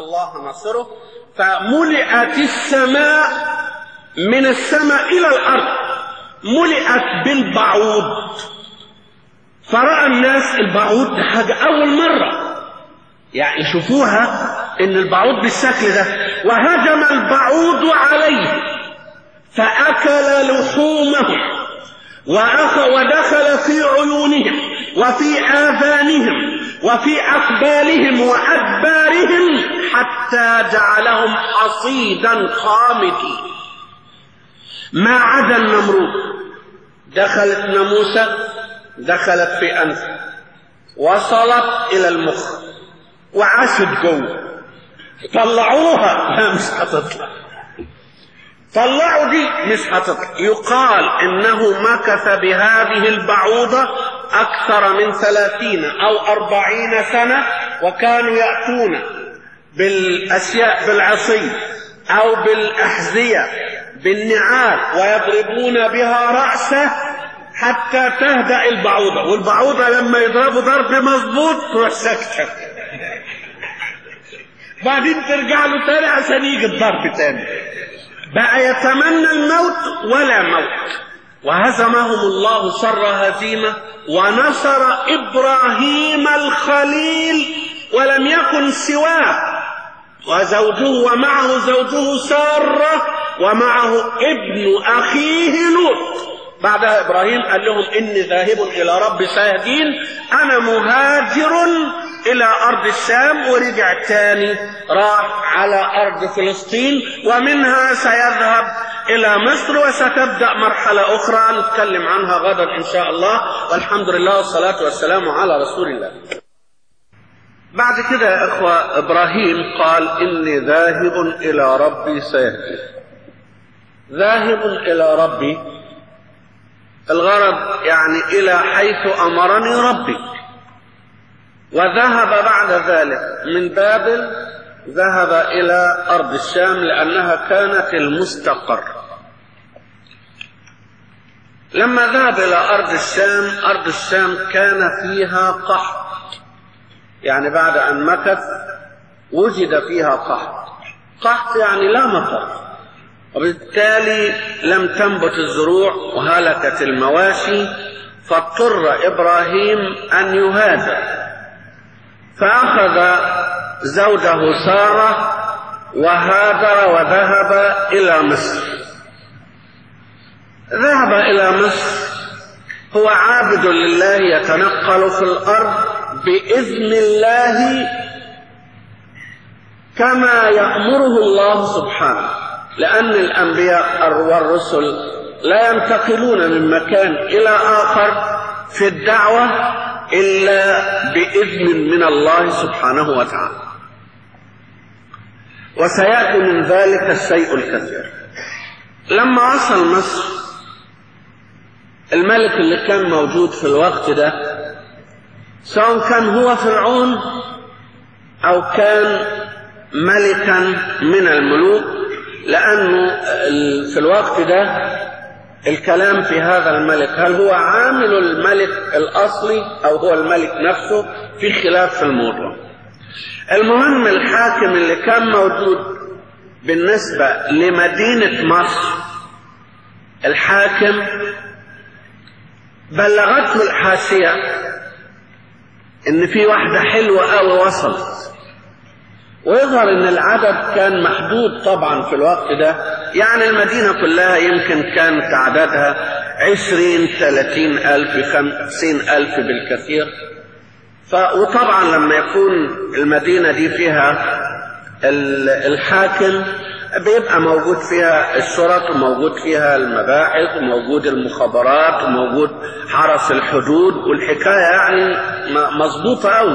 الله ناصره فملئت السماء من السماء إلى الأرض ملئت بالبعوض فرأى الناس البعوض ده حاجة أول مرة يعني يشوفوها إن البعوض بالشكل ده وهجم البعوض عليه فأكل لحومهم وأخ ودخل في عيونهم وفي آذانهم وفي أقبالهم وأدبارهم حتى جعلهم حصيدا خامدين ما عدا النمرود دخلت ناموسة دخلت في أنفه وصلت إلى المخ وعاشت جوه طلعوها لا مش هتطلع طلعوا دي مش هتطلع يقال انه مكث بهذه البعوضة اكثر من ثلاثين او اربعين سنة وكانوا يأتون بالاشياء بالعصي او بالاحذية بالنعال ويضربون بها رأسه حتى تهدأ البعوضة والبعوضة لما يضربوا ضرب مظبوط تروح سكتة بعدين ترجع له تاني عشان يجي الضرب تاني بقى يتمنى الموت ولا موت وهزمهم الله شر هزيمة ونصر إبراهيم الخليل ولم يكن سواه وزوجه ومعه زوجه سارة ومعه ابن أخيه لوط بعدها إبراهيم قال لهم إني ذاهب إلى رب سيهدين أنا مهاجر إلى أرض الشام ورجع تاني راح على أرض فلسطين ومنها سيذهب إلى مصر وستبدأ مرحلة أخرى نتكلم عنها غدا إن شاء الله والحمد لله والصلاة والسلام على رسول الله بعد كده يا إخوة إبراهيم قال إني ذاهب إلى ربي سيهدي ذاهب إلى ربي الغرض يعني إلى حيث أمرني ربي وذهب بعد ذلك من بابل ذهب إلى أرض الشام لأنها كانت المستقر لما ذهب إلى أرض الشام أرض الشام كان فيها قحط يعني بعد أن مكث وجد فيها قحط قحط يعني لا مطر وبالتالي لم تنبت الزروع وهلكت المواشي فاضطر إبراهيم أن يهاجر فأخذ زوجه سارة وهاجر وذهب إلى مصر ذهب إلى مصر هو عابد لله يتنقل في الأرض بإذن الله كما يأمره الله سبحانه لأن الأنبياء والرسل لا ينتقلون من مكان إلى آخر في الدعوة إلا بإذن من الله سبحانه وتعالى وسيأتي من ذلك الشيء الكثير لما وصل مصر الملك اللي كان موجود في الوقت ده سواء كان هو فرعون أو كان ملكا من الملوك لأنه في الوقت ده الكلام في هذا الملك هل هو عامل الملك الأصلي أو هو الملك نفسه في خلاف في الموضوع المهم الحاكم اللي كان موجود بالنسبة لمدينة مصر الحاكم بلغته الحاشية ان في واحدة حلوة قوي وصلت ويظهر ان العدد كان محدود طبعا في الوقت ده يعني المدينة كلها يمكن كانت عددها عشرين ثلاثين الف خمسين الف بالكثير ف... وطبعا لما يكون المدينة دي فيها الحاكم بيبقى موجود فيها الشرط وموجود فيها المباحث وموجود المخابرات وموجود حرس الحدود والحكاية يعني مظبوطة قوي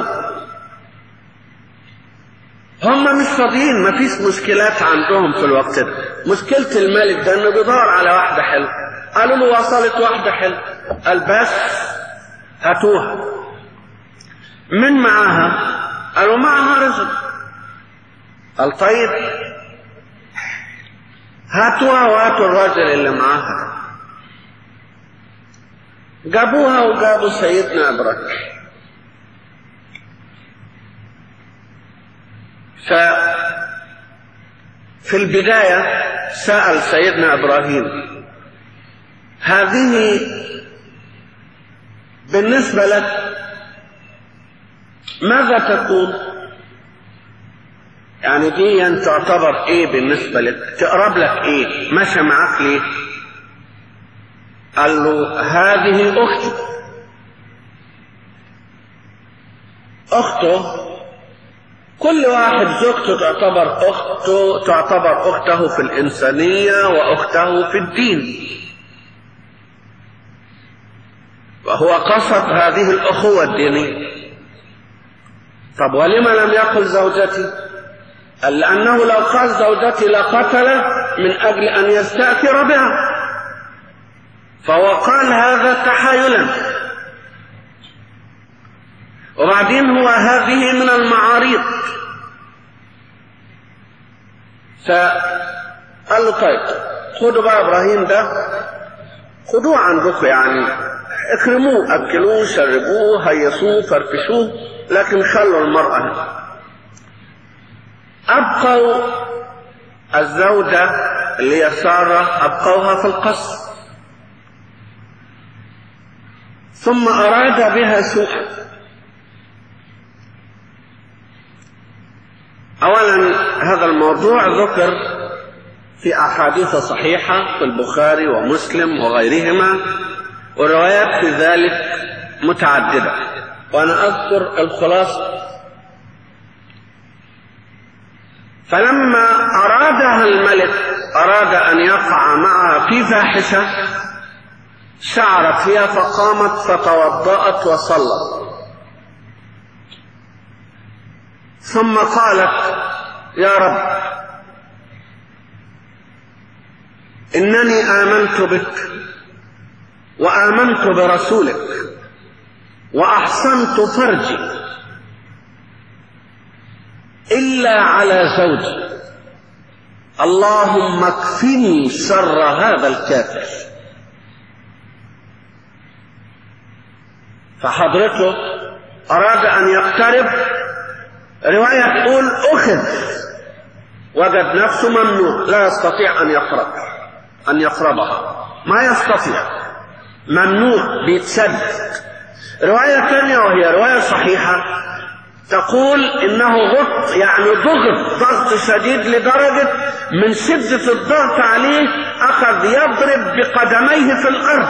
هم مش فاضيين مفيش مشكلات عندهم في الوقت ده مشكلة الملك ده انه بيدور على واحدة حلوة قالوا له وصلت واحدة حلوة قال بس هاتوها من معاها قالوا معها رزق قال طيب هاتوها وهاتوا الراجل اللي معاها جابوها وجابوا سيدنا ابراهيم ف في البداية سأل سيدنا إبراهيم هذه بالنسبة لك ماذا تقول يعني دي أن تعتبر ايه بالنسبة لك تقرب لك ايه ماشى معاك ليه قال له هذه اختي اخته كل واحد زوجته تعتبر اخته تعتبر اخته في الانسانيه واخته في الدين وهو قصد هذه الاخوه الدينيه طب ولم لم يقل زوجتي قال لانه لو قال زوجتي لقتل من اجل ان يستاثر بها فهو قال هذا تحايلا وبعدين هو هذه من المعاريض فقال له طيب خدوا بقى ابراهيم ده خدوه عندكم يعني اكرموه اكلوه شربوه هيصوه فرفشوه لكن خلوا المرأة هنا ابقوا الزوجة اللي هي سارة ابقوها في القصر ثم اراد بها سوءا اولا هذا الموضوع ذكر في احاديث صحيحه في البخاري ومسلم وغيرهما وروايات في ذلك متعدده وانا اذكر الخلاصه فلما ارادها الملك اراد ان يقع معها في فاحشه شعرت فيها فقامت فتوضأت وصلت ثم قالت يا رب انني امنت بك وامنت برسولك واحسنت فرجي الا على زوجي اللهم اكفني شر هذا الكافر فحضرته اراد ان يقترب رواية تقول أخذ وجد نفسه ممنوع لا يستطيع أن يقرب أن يقربها ما يستطيع ممنوع بيتسد رواية ثانية وهي رواية صحيحة تقول إنه غط يعني ضغط ضغط شديد لدرجة من شدة الضغط عليه أخذ يضرب بقدميه في الأرض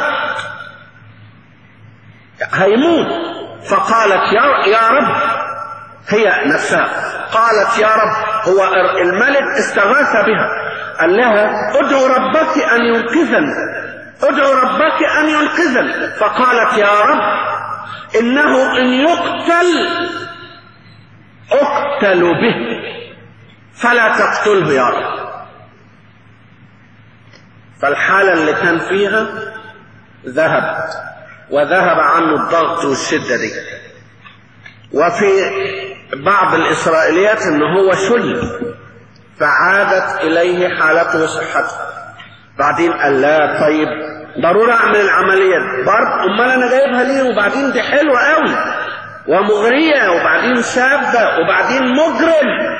هيموت فقالت يا, يا رب هي نفسها قالت يا رب هو الملك استغاث بها قال لها ادعو ربك ان ينقذني ادعو ربك ان ينقذني فقالت يا رب انه ان يقتل اقتل به فلا تقتله يا رب فالحالة اللي كان فيها ذهبت وذهب عنه الضغط والشدة دي وفي بعض الإسرائيليات إن هو شل فعادت إليه حالته وصحته بعدين قال لا طيب ضروري أعمل العملية برضه أمال أنا جايبها ليه وبعدين دي حلوة قوي ومغرية وبعدين شابة وبعدين مجرم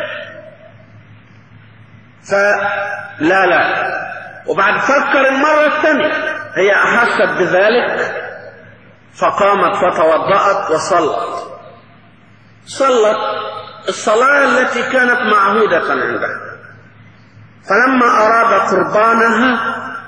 فلا لا وبعد فكر المرة الثانية هي أحست بذلك فقامت فتوضأت وصلت صلت الصلاة التي كانت معهودة عندها فلما أراد قربانها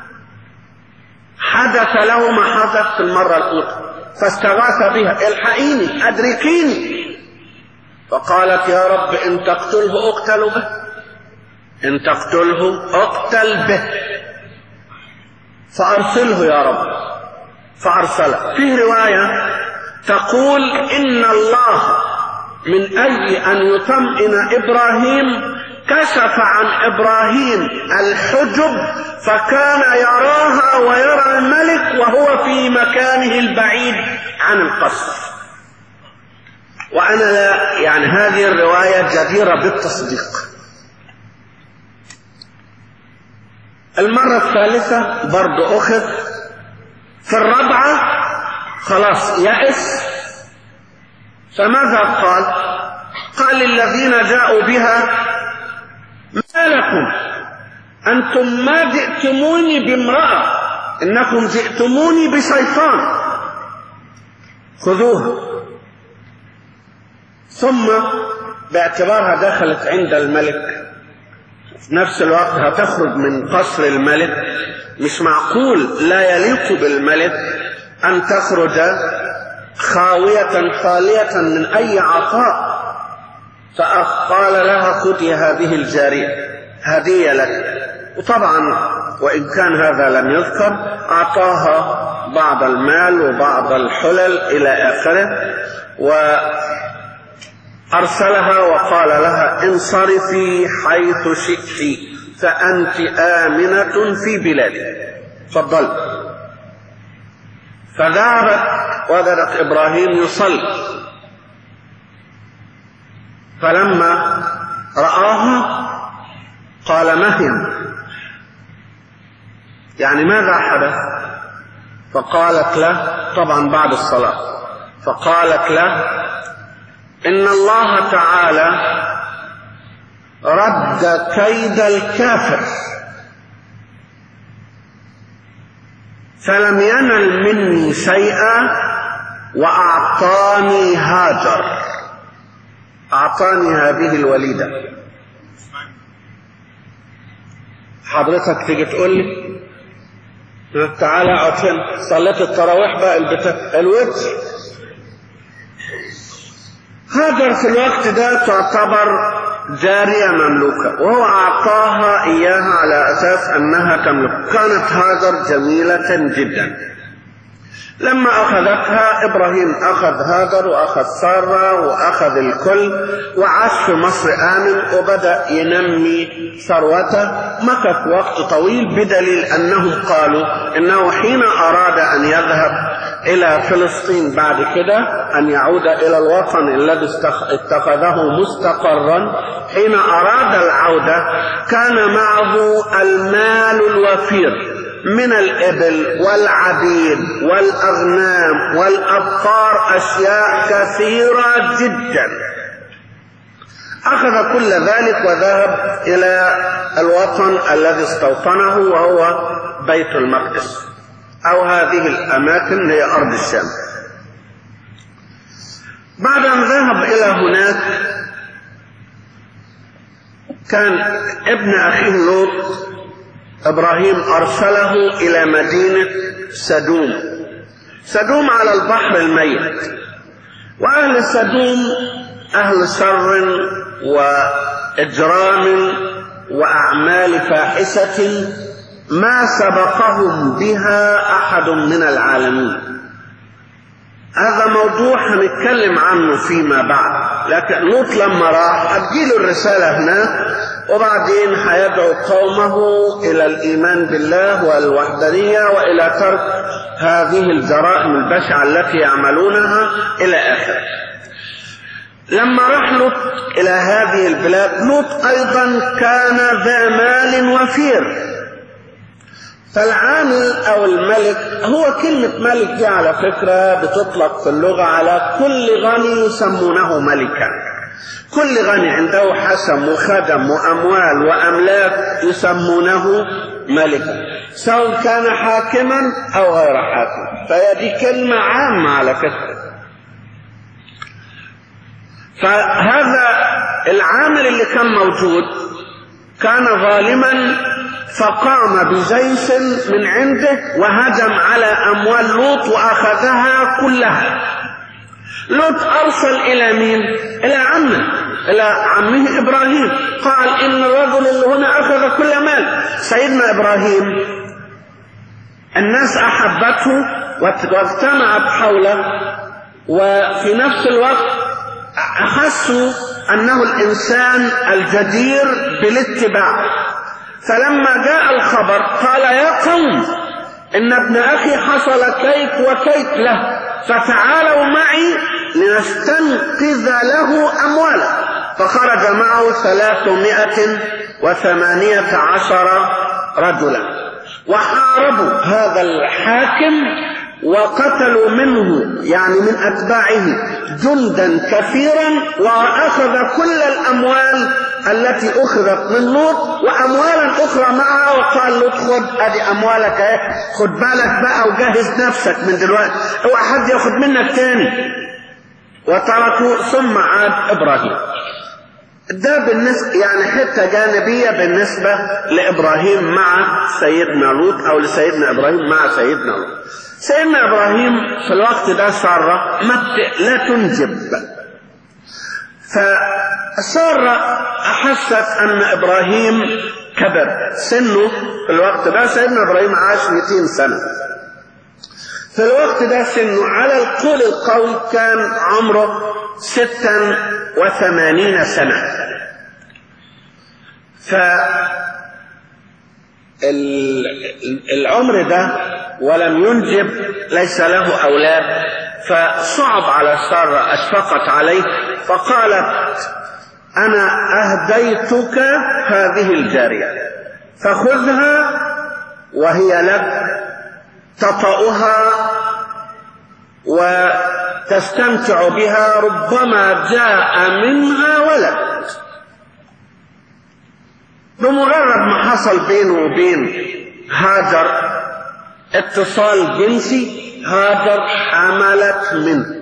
حدث له ما حدث في المرة الأولى فاستغاث بها الحقيني أدركيني فقالت يا رب إن تقتله أقتل به إن تقتله أقتل به فأرسله يا رب فأرسله في رواية تقول إن الله من أجل أن يطمئن إبراهيم كشف عن إبراهيم الحجب فكان يراها ويرى الملك وهو في مكانه البعيد عن القصر وأنا لا يعني هذه الرواية جديرة بالتصديق المرة الثالثة برضو أخذ في الرابعة خلاص يأس فماذا قال قال للذين جاءوا بها ما لكم أنتم ما جئتموني بامرأة إنكم جئتموني بشيطان خذوها ثم باعتبارها دخلت عند الملك في نفس الوقت هتخرج من قصر الملك مش معقول لا يليق بالملك أن تخرج خاوية خالية من أي عطاء فقال لها خذي هذه الجارية هدية لك وطبعا وإن كان هذا لم يذكر أعطاها بعض المال وبعض الحلل إلى آخره وأرسلها وقال لها انصرفي حيث شئت فأنت آمنة في بلادك تفضل فذهبت وجدت إبراهيم يصلي فلما رآها قال ما هي يعني ماذا حدث فقالت له طبعا بعد الصلاة فقالت له إن الله تعالى رد كيد الكافر فلم ينل مني شيئا وأعطاني هاجر أعطاني هذه الوليدة حضرتك تيجي تقول لي تعالى اقعد هنا صليت التراويح بقى البتاع الوتر هاجر في الوقت ده تعتبر جارية مملوكة وهو أعطاها إياها على أساس أنها تملك كانت هاجر جميلة جدا لما أخذتها إبراهيم أخذ هاجر وأخذ سارة وأخذ الكل وعاش في مصر آمن وبدأ ينمي ثروته مكث وقت طويل بدليل أنهم قالوا إنه حين أراد أن يذهب إلى فلسطين بعد كده أن يعود إلى الوطن الذي اتخذه مستقرا حين أراد العودة كان معه المال الوفير من الإبل والعبيد والأغنام والأبقار أشياء كثيرة جدا أخذ كل ذلك وذهب إلى الوطن الذي استوطنه وهو بيت المقدس أو هذه الأماكن هي أرض الشام بعد أن ذهب إلى هناك كان ابن أخيه لوط إبراهيم أرسله إلى مدينة سدوم سدوم على البحر الميت وأهل سدوم أهل شر وإجرام وأعمال فاحشة ما سبقهم بها أحد من العالمين هذا موضوع هنتكلم عنه فيما بعد لكن لوط لما راح هتجيله الرسالة هناك وبعدين هيدعو قومه إلى الإيمان بالله والوحدانية وإلى ترك هذه الجرائم البشعة التي يعملونها إلى آخره لما راح لوط إلى هذه البلاد لوط أيضا كان ذا مال وفير فالعامل او الملك هو كلمة ملك دي على فكرة بتطلق في اللغة على كل غني يسمونه ملكا كل غني عنده حسم وخدم واموال واملاك يسمونه ملكا سواء كان حاكما او غير حاكم فهي دي كلمة عامة على فكرة فهذا العامل اللي كان موجود كان ظالما فقام بجيش من عنده وهجم على أموال لوط وأخذها كلها لوط أرسل إلى مين؟ إلى عمه إلى عمه إبراهيم قال إن الرجل اللي هنا أخذ كل مال سيدنا إبراهيم الناس أحبته واجتمعت حوله وفي نفس الوقت أحسوا أنه الإنسان الجدير بالاتباع فلما جاء الخبر قال يا قوم إن ابن أخي حصل كيت وكيت له فتعالوا معي لنستنقذ له أمواله فخرج معه ثلاثمائة وثمانية عشر رجلا وحاربوا هذا الحاكم وقتلوا منه يعني من أتباعه جندا كثيرا وأخذ كل الأموال التي أخذت من لوط وأموالا أخرى معها وقال لوط خد أدي أموالك اهي خد بالك بقى وجهز نفسك من دلوقتي اوعى حد ياخد منك تاني وتركوا ثم عاد إبراهيم ده بالنسبة يعني حتة جانبية بالنسبة لإبراهيم مع سيدنا لوط أو لسيدنا إبراهيم مع سيدنا لوط سيدنا إبراهيم في الوقت ده سارة لا تنجب فسارة أحست أن إبراهيم كبر سنه في الوقت ده سيدنا إبراهيم عاش 200 سنة في الوقت ده سنه على القول القوي كان عمره ستا وثمانين سنة ف العمر ده ولم ينجب ليس له أولاد فصعب على سارة أشفقت عليه فقالت أنا أهديتك هذه الجارية فخذها وهي لك تطأها وتستمتع بها ربما جاء منها ولد بمجرد ما حصل بينه وبين هاجر اتصال جنسي هاجر حملت منه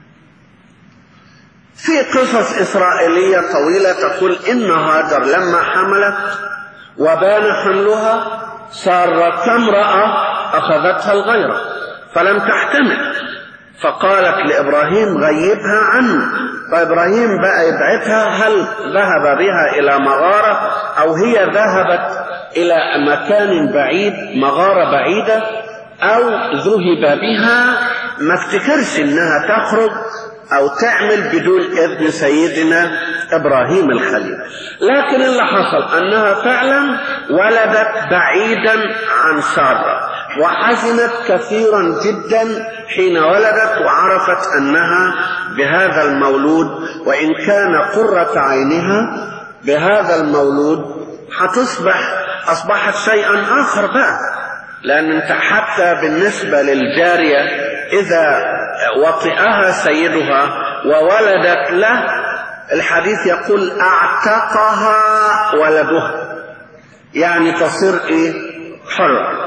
في قصص إسرائيلية طويلة تقول إن هاجر لما حملت وبان حملها صارت امرأة أخذتها الغيرة فلم تحتمل فقالت لإبراهيم غيبها عني فإبراهيم بقى يبعثها هل ذهب بها إلى مغارة أو هي ذهبت إلى مكان بعيد مغارة بعيدة أو ذهب بها ما افتكرش إنها تخرج أو تعمل بدون إذن سيدنا إبراهيم الخليل لكن اللي حصل أنها فعلا ولدت بعيدا عن سارة وحزنت كثيرا جدا حين ولدت وعرفت أنها بهذا المولود وإن كان قرة عينها بهذا المولود هتصبح أصبحت شيئا آخر بقى لأن انت حتى بالنسبة للجارية إذا وطئها سيدها وولدت له الحديث يقول اعتقها ولدها يعني تصير ايه حرة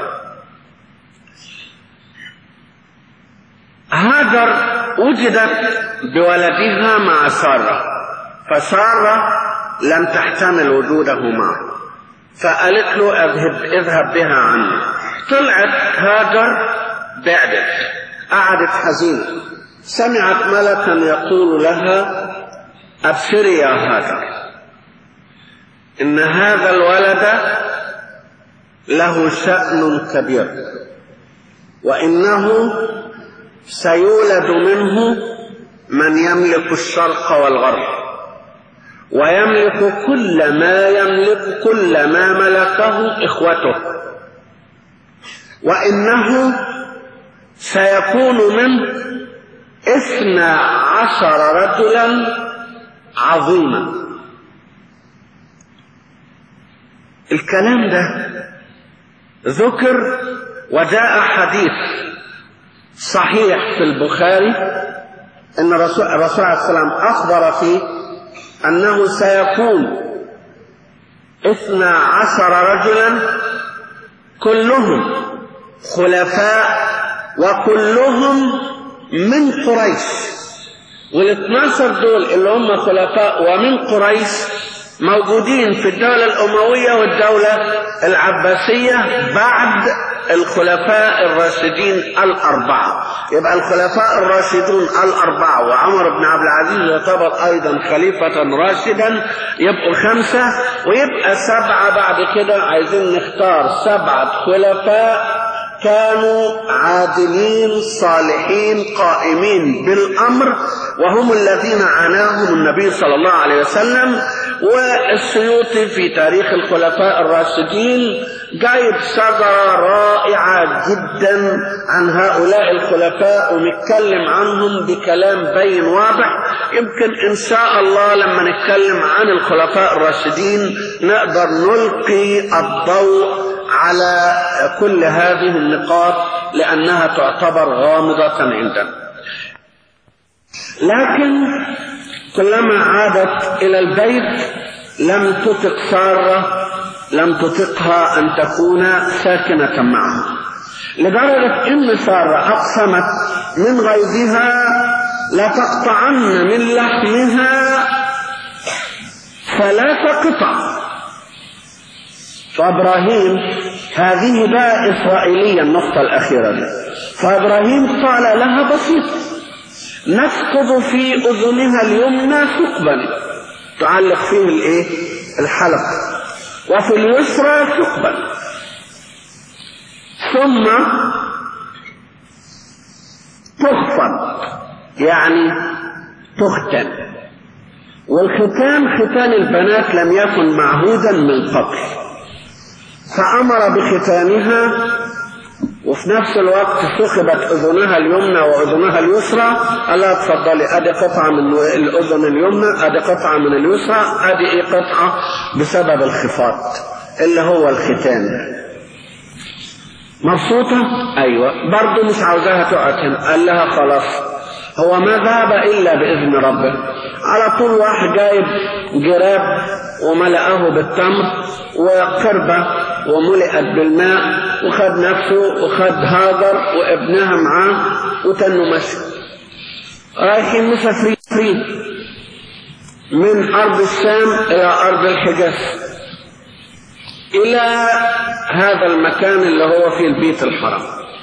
هاجر وجدت بولدها مع سارة فسارة لم تحتمل وجوده معه فقالت له اذهب اذهب بها عني طلعت هاجر بعدت قعدت حزينة سمعت ملكا يقول لها أبشري يا هاجر إن هذا الولد له شأن كبير وإنه سيولد منه من يملك الشرق والغرب ويملك كل ما يملك كل ما ملكه إخوته وإنه سيكون منه اثنى عشر رجلا عظيما الكلام ده ذكر وجاء حديث صحيح في البخاري ان الرسول الرسول عليه السلام اخبر فيه انه سيكون اثنى عشر رجلا كلهم خلفاء وكلهم من قريش والاثناشر دول اللي هم خلفاء ومن قريش موجودين في الدولة الأموية والدولة العباسية بعد الخلفاء الراشدين الأربعة يبقى الخلفاء الراشدون الأربعة وعمر بن عبد العزيز يعتبر أيضا خليفة راشدا يبقوا خمسة ويبقى سبعة بعد كده عايزين نختار سبعة خلفاء كانوا عادلين صالحين قائمين بالامر وهم الذين عناهم النبي صلى الله عليه وسلم والسيوطي في تاريخ الخلفاء الراشدين جايب شجره رائعه جدا عن هؤلاء الخلفاء ومتكلم عنهم بكلام بين واضح يمكن ان شاء الله لما نتكلم عن الخلفاء الراشدين نقدر نلقي الضوء على كل هذه النقاط لأنها تعتبر غامضة عندنا لكن كلما عادت إلى البيت لم تطق سارة لم تطقها أن تكون ساكنة معه لدرجة إن سارة أقسمت من غيظها لتقطعن من لحمها ثلاث قطع فإبراهيم هذه بقى إسرائيلية النقطة الأخيرة دي فإبراهيم قال لها بسيط نفقد في أذنها اليمنى ثقبا تعلق فيه الإيه؟ الحلق وفي اليسرى ثقبا ثم تخفض يعني تختن والختان ختان البنات لم يكن معهودا من قبل فأمر بختانها وفي نفس الوقت ثقبت أذنها اليمنى وأذنها اليسرى قال لها اتفضلي أدي قطعة من الأذن اليمنى أدي قطعة من اليسرى أدي إيه قطعة بسبب الخفاض اللي هو الختان مبسوطة؟ أيوة برضه مش عاوزاها تقعد هنا قال لها خلاص هو ما ذهب إلا بإذن ربه على طول واحد جايب جراب وملأه بالتمر وقربة وملئت بالماء وخد نفسه وخد هاجر وابنها معاه وتنوا مشي رايحين مسافرين من أرض الشام إلى أرض الحجاز إلى هذا المكان اللي هو في البيت الحرام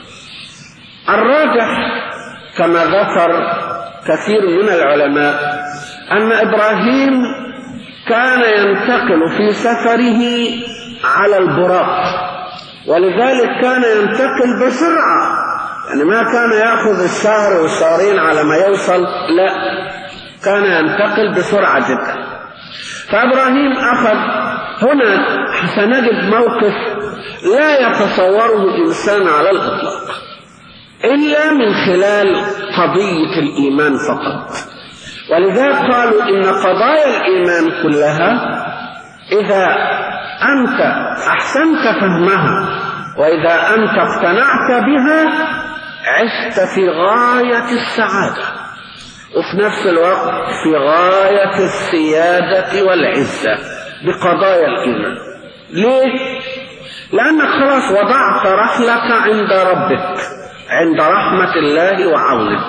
الراجح كما ذكر كثير من العلماء أن إبراهيم كان ينتقل في سفره على البراق ولذلك كان ينتقل بسرعة يعني ما كان يأخذ الشهر والشهرين على ما يوصل لا كان ينتقل بسرعة جدا فإبراهيم أخذ هنا سنجد موقف لا يتصوره إنسان على الإطلاق إلا من خلال قضية الإيمان فقط ولذلك قالوا إن قضايا الإيمان كلها إذا أنت أحسنت فهمها وإذا أنت اقتنعت بها عشت في غاية السعادة وفي نفس الوقت في غاية السيادة والعزة بقضايا الإيمان ليه؟ لأنك خلاص وضعت رحلك عند ربك عند رحمة الله وعونه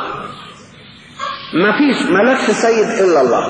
ما فيش ملكش سيد إلا الله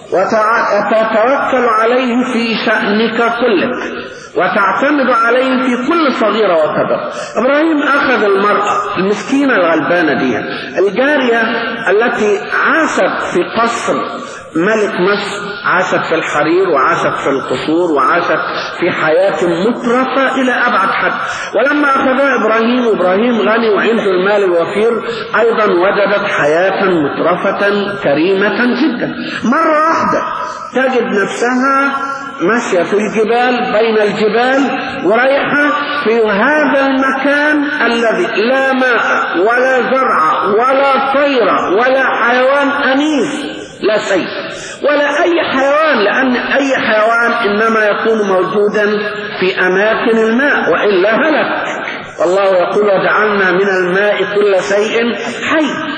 وتتوكل عليه في شأنك كلك وتعتمد عليه في كل صغيرة وكبيرة إبراهيم أخذ المرأة المسكينة الغلبانة دي الجارية التي عاشت في قصر ملك مصر عاشت في الحرير وعاشت في القصور وعاشت في حياة مترفة إلى أبعد حد ولما أخذها إبراهيم إبراهيم غني وعنده المال الوفير أيضا وجدت حياة مترفة كريمة جدا مرة واحدة تجد نفسها ماشية في الجبال بين الجبال ورايحة في هذا المكان الذي لا ماء ولا زرع ولا طير ولا حيوان أنيس لا شيء ولا أي حيوان لأن أي حيوان إنما يكون موجودا في أماكن الماء وإلا هلك والله يقول وجعلنا من الماء كل شيء حي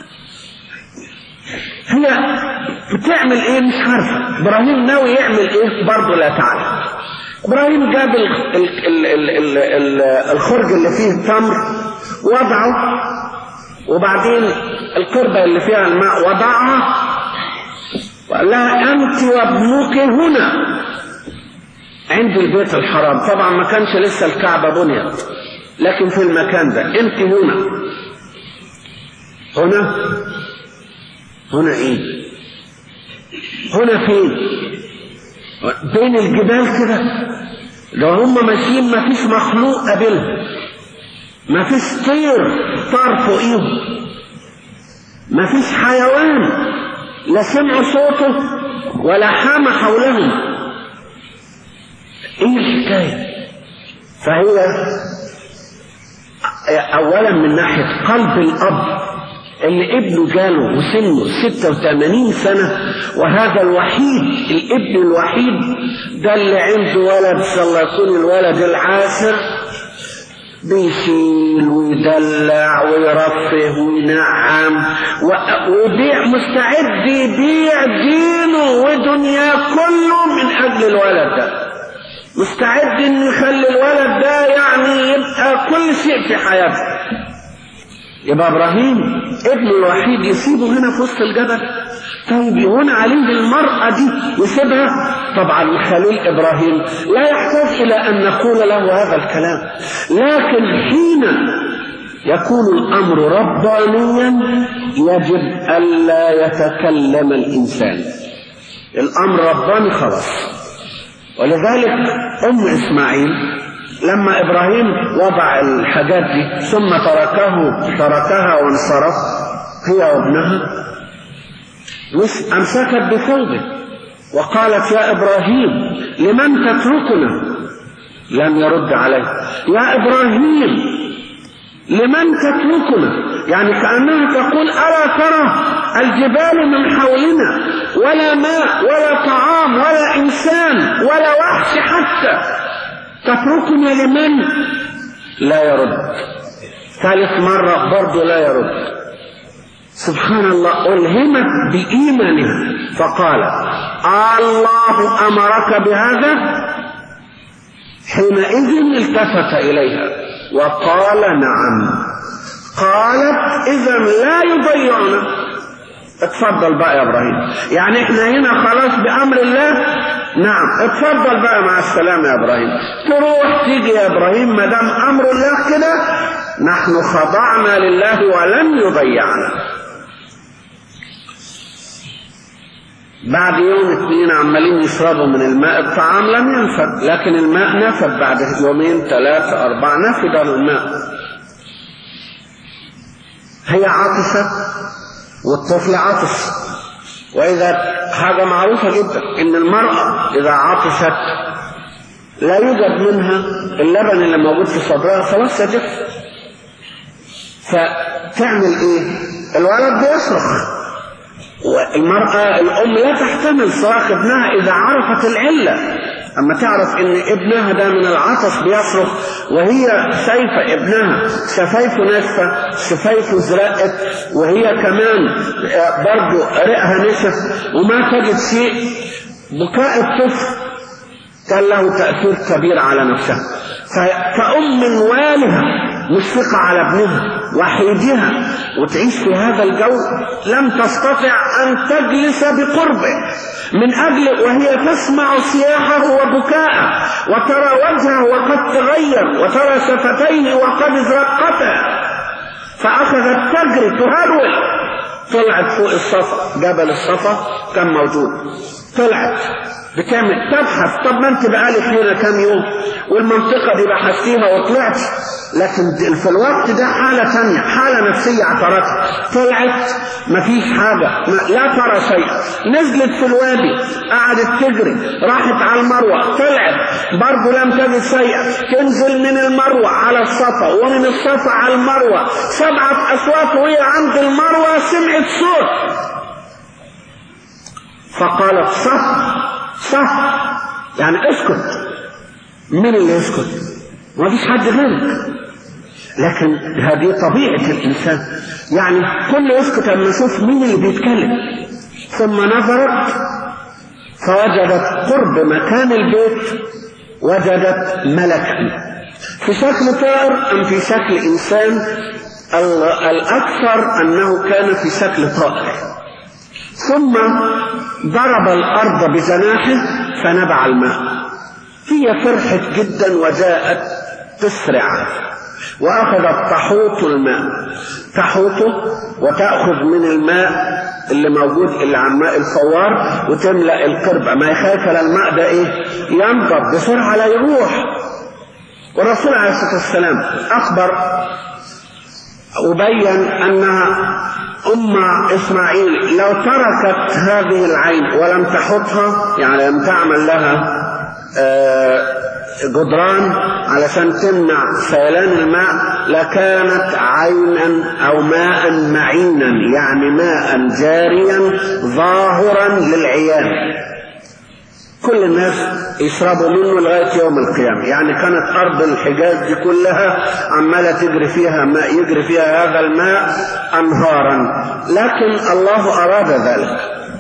هي بتعمل ايه مش عارفه ابراهيم ناوي يعمل ايه برضه لا تعلم ابراهيم جاب ال ال ال ال ال ال الخرج اللي فيه التمر وضعه وبعدين القربة اللي فيها الماء وضعها وقال لها أنت وابنك هنا عند البيت الحرام طبعا ما كانش لسه الكعبة بنيت لكن في المكان ده أنت هنا هنا هنا ايه هنا فين بين الجبال كده لو هم ماشيين ما فيش مخلوق قابلهم ما فيش طير طار فوقيهم ما فيش حيوان لا سمعوا صوته ولا حام حولهم ايه الحكايه فهي اولا من ناحيه قلب الاب اللي ابنه جاله وسنه 86 سنة وهذا الوحيد الابن الوحيد ده اللي عنده ولد صلى الله يكون الولد العاشر بيشيل ويدلع ويرفه وينعم ويبيع مستعد يبيع دينه ودنياه كله من اجل الولد ده مستعد انه يخلي الولد ده يعني يبقى كل شيء في حياته يبقى ابراهيم ابنه الوحيد يسيبه هنا في وسط الجبل طيب يهون عليه المرأة دي يسيبها طبعا الخليل إبراهيم لا يحتاج إلى أن نقول له هذا الكلام لكن حين يكون الأمر ربانيا يجب ألا يتكلم الإنسان الأمر رباني خلاص ولذلك أم إسماعيل لما إبراهيم وضع الحاجات دي ثم تركه تركها وانصرف هي وابنها أمسكت بثوبه وقالت يا إبراهيم لمن تتركنا لم يرد عليه يا إبراهيم لمن تتركنا يعني كأنها تقول ألا ترى الجبال من حولنا ولا ماء ولا طعام ولا إنسان ولا وحش حتى تتركنا لمن لا يرد ثالث مرة برضه لا يرد سبحان الله ألهمت بإيمانها فقالت الله أمرك بهذا حينئذ التفت إليها وقال نعم قالت إذا لا يضيعنا اتفضل بقى يا إبراهيم يعني احنا هنا خلاص بأمر الله نعم اتفضل بقى مع السلامة يا إبراهيم تروح تيجي يا إبراهيم ما دام أمر الله كده نحن خضعنا لله ولن يضيعنا بعد يوم اثنين عمالين يشربوا من الماء الطعام لم ينفد لكن الماء نفد بعد يومين ثلاثة أربعة نفد الماء هي عاطفة والطفل عاطف وإذا حاجة معروفة جدا إن المرأة إذا عاطفت لا يوجد منها اللبن اللي موجود في صدرها خلاص يجف فتعمل إيه؟ الولد بيصرخ والمرأة الأم لا تحتمل صراخ ابنها إذا عرفت العلة أما تعرف إن ابنها ده من العطش بيصرخ وهي شايفة ابنها شفايفه ناشفة شفايفه زرقت وهي كمان برضه رئها نشف وما تجد شيء بكاء الطفل كان له تأثير كبير على نفسها فكأم والها مشفقة على ابنها وحيدها وتعيش في هذا الجو لم تستطع أن تجلس بقربه من أجل وهي تسمع صياحه وبكاءه وترى وجهه وقد تغير وترى شفتيه وقد ازرقتا فأخذت تجري تهرول طلعت فوق الصفا جبل الصفا كان موجود طلعت بتعمل تبحث طب ما انت بقالك هنا كام يوم والمنطقه دي بحثتيها وطلعت لكن في الوقت ده حالة ثانية حالة نفسية اعترتها طلعت مفيش حاجة ما لا ترى شيء نزلت في الوادي قعدت تجري راحت على المروة طلعت برضه لم تجد شيئا تنزل من المروة على الصفا ومن الصفا على المروة سبعة أصوات وهي عند المروة سمعت صوت فقالت صح صح يعني اسكت مين اللي يسكت ما فيش حد غيرك لكن هذه طبيعة الإنسان يعني كل يسكت لما يشوف مين اللي بيتكلم ثم نظرت فوجدت قرب مكان البيت وجدت ملكا في شكل طائر أم في شكل إنسان الأكثر أنه كان في شكل طائر ثم ضرب الأرض بجناحه فنبع الماء هي فرحت جدا وجاءت تسرع وأخذت تحوط الماء تحوطه وتأخذ من الماء اللي موجود اللي على الماء الفوار وتملأ القربة ما يخاف الماء ده ايه ينضب بسرعة لا يروح والرسول عليه الصلاة والسلام أخبر وبين أنها أم إسماعيل لو تركت هذه العين ولم تحطها يعني لم تعمل لها جدران علشان تمنع سيلان الماء لكانت عينا أو ماء معينا يعني ماء جاريا ظاهرا للعيان كل الناس يشربوا منه لغاية يوم القيامة يعني كانت أرض الحجاز دي كلها عمالة تجري فيها ماء يجري فيها هذا الماء أنهارا لكن الله أراد ذلك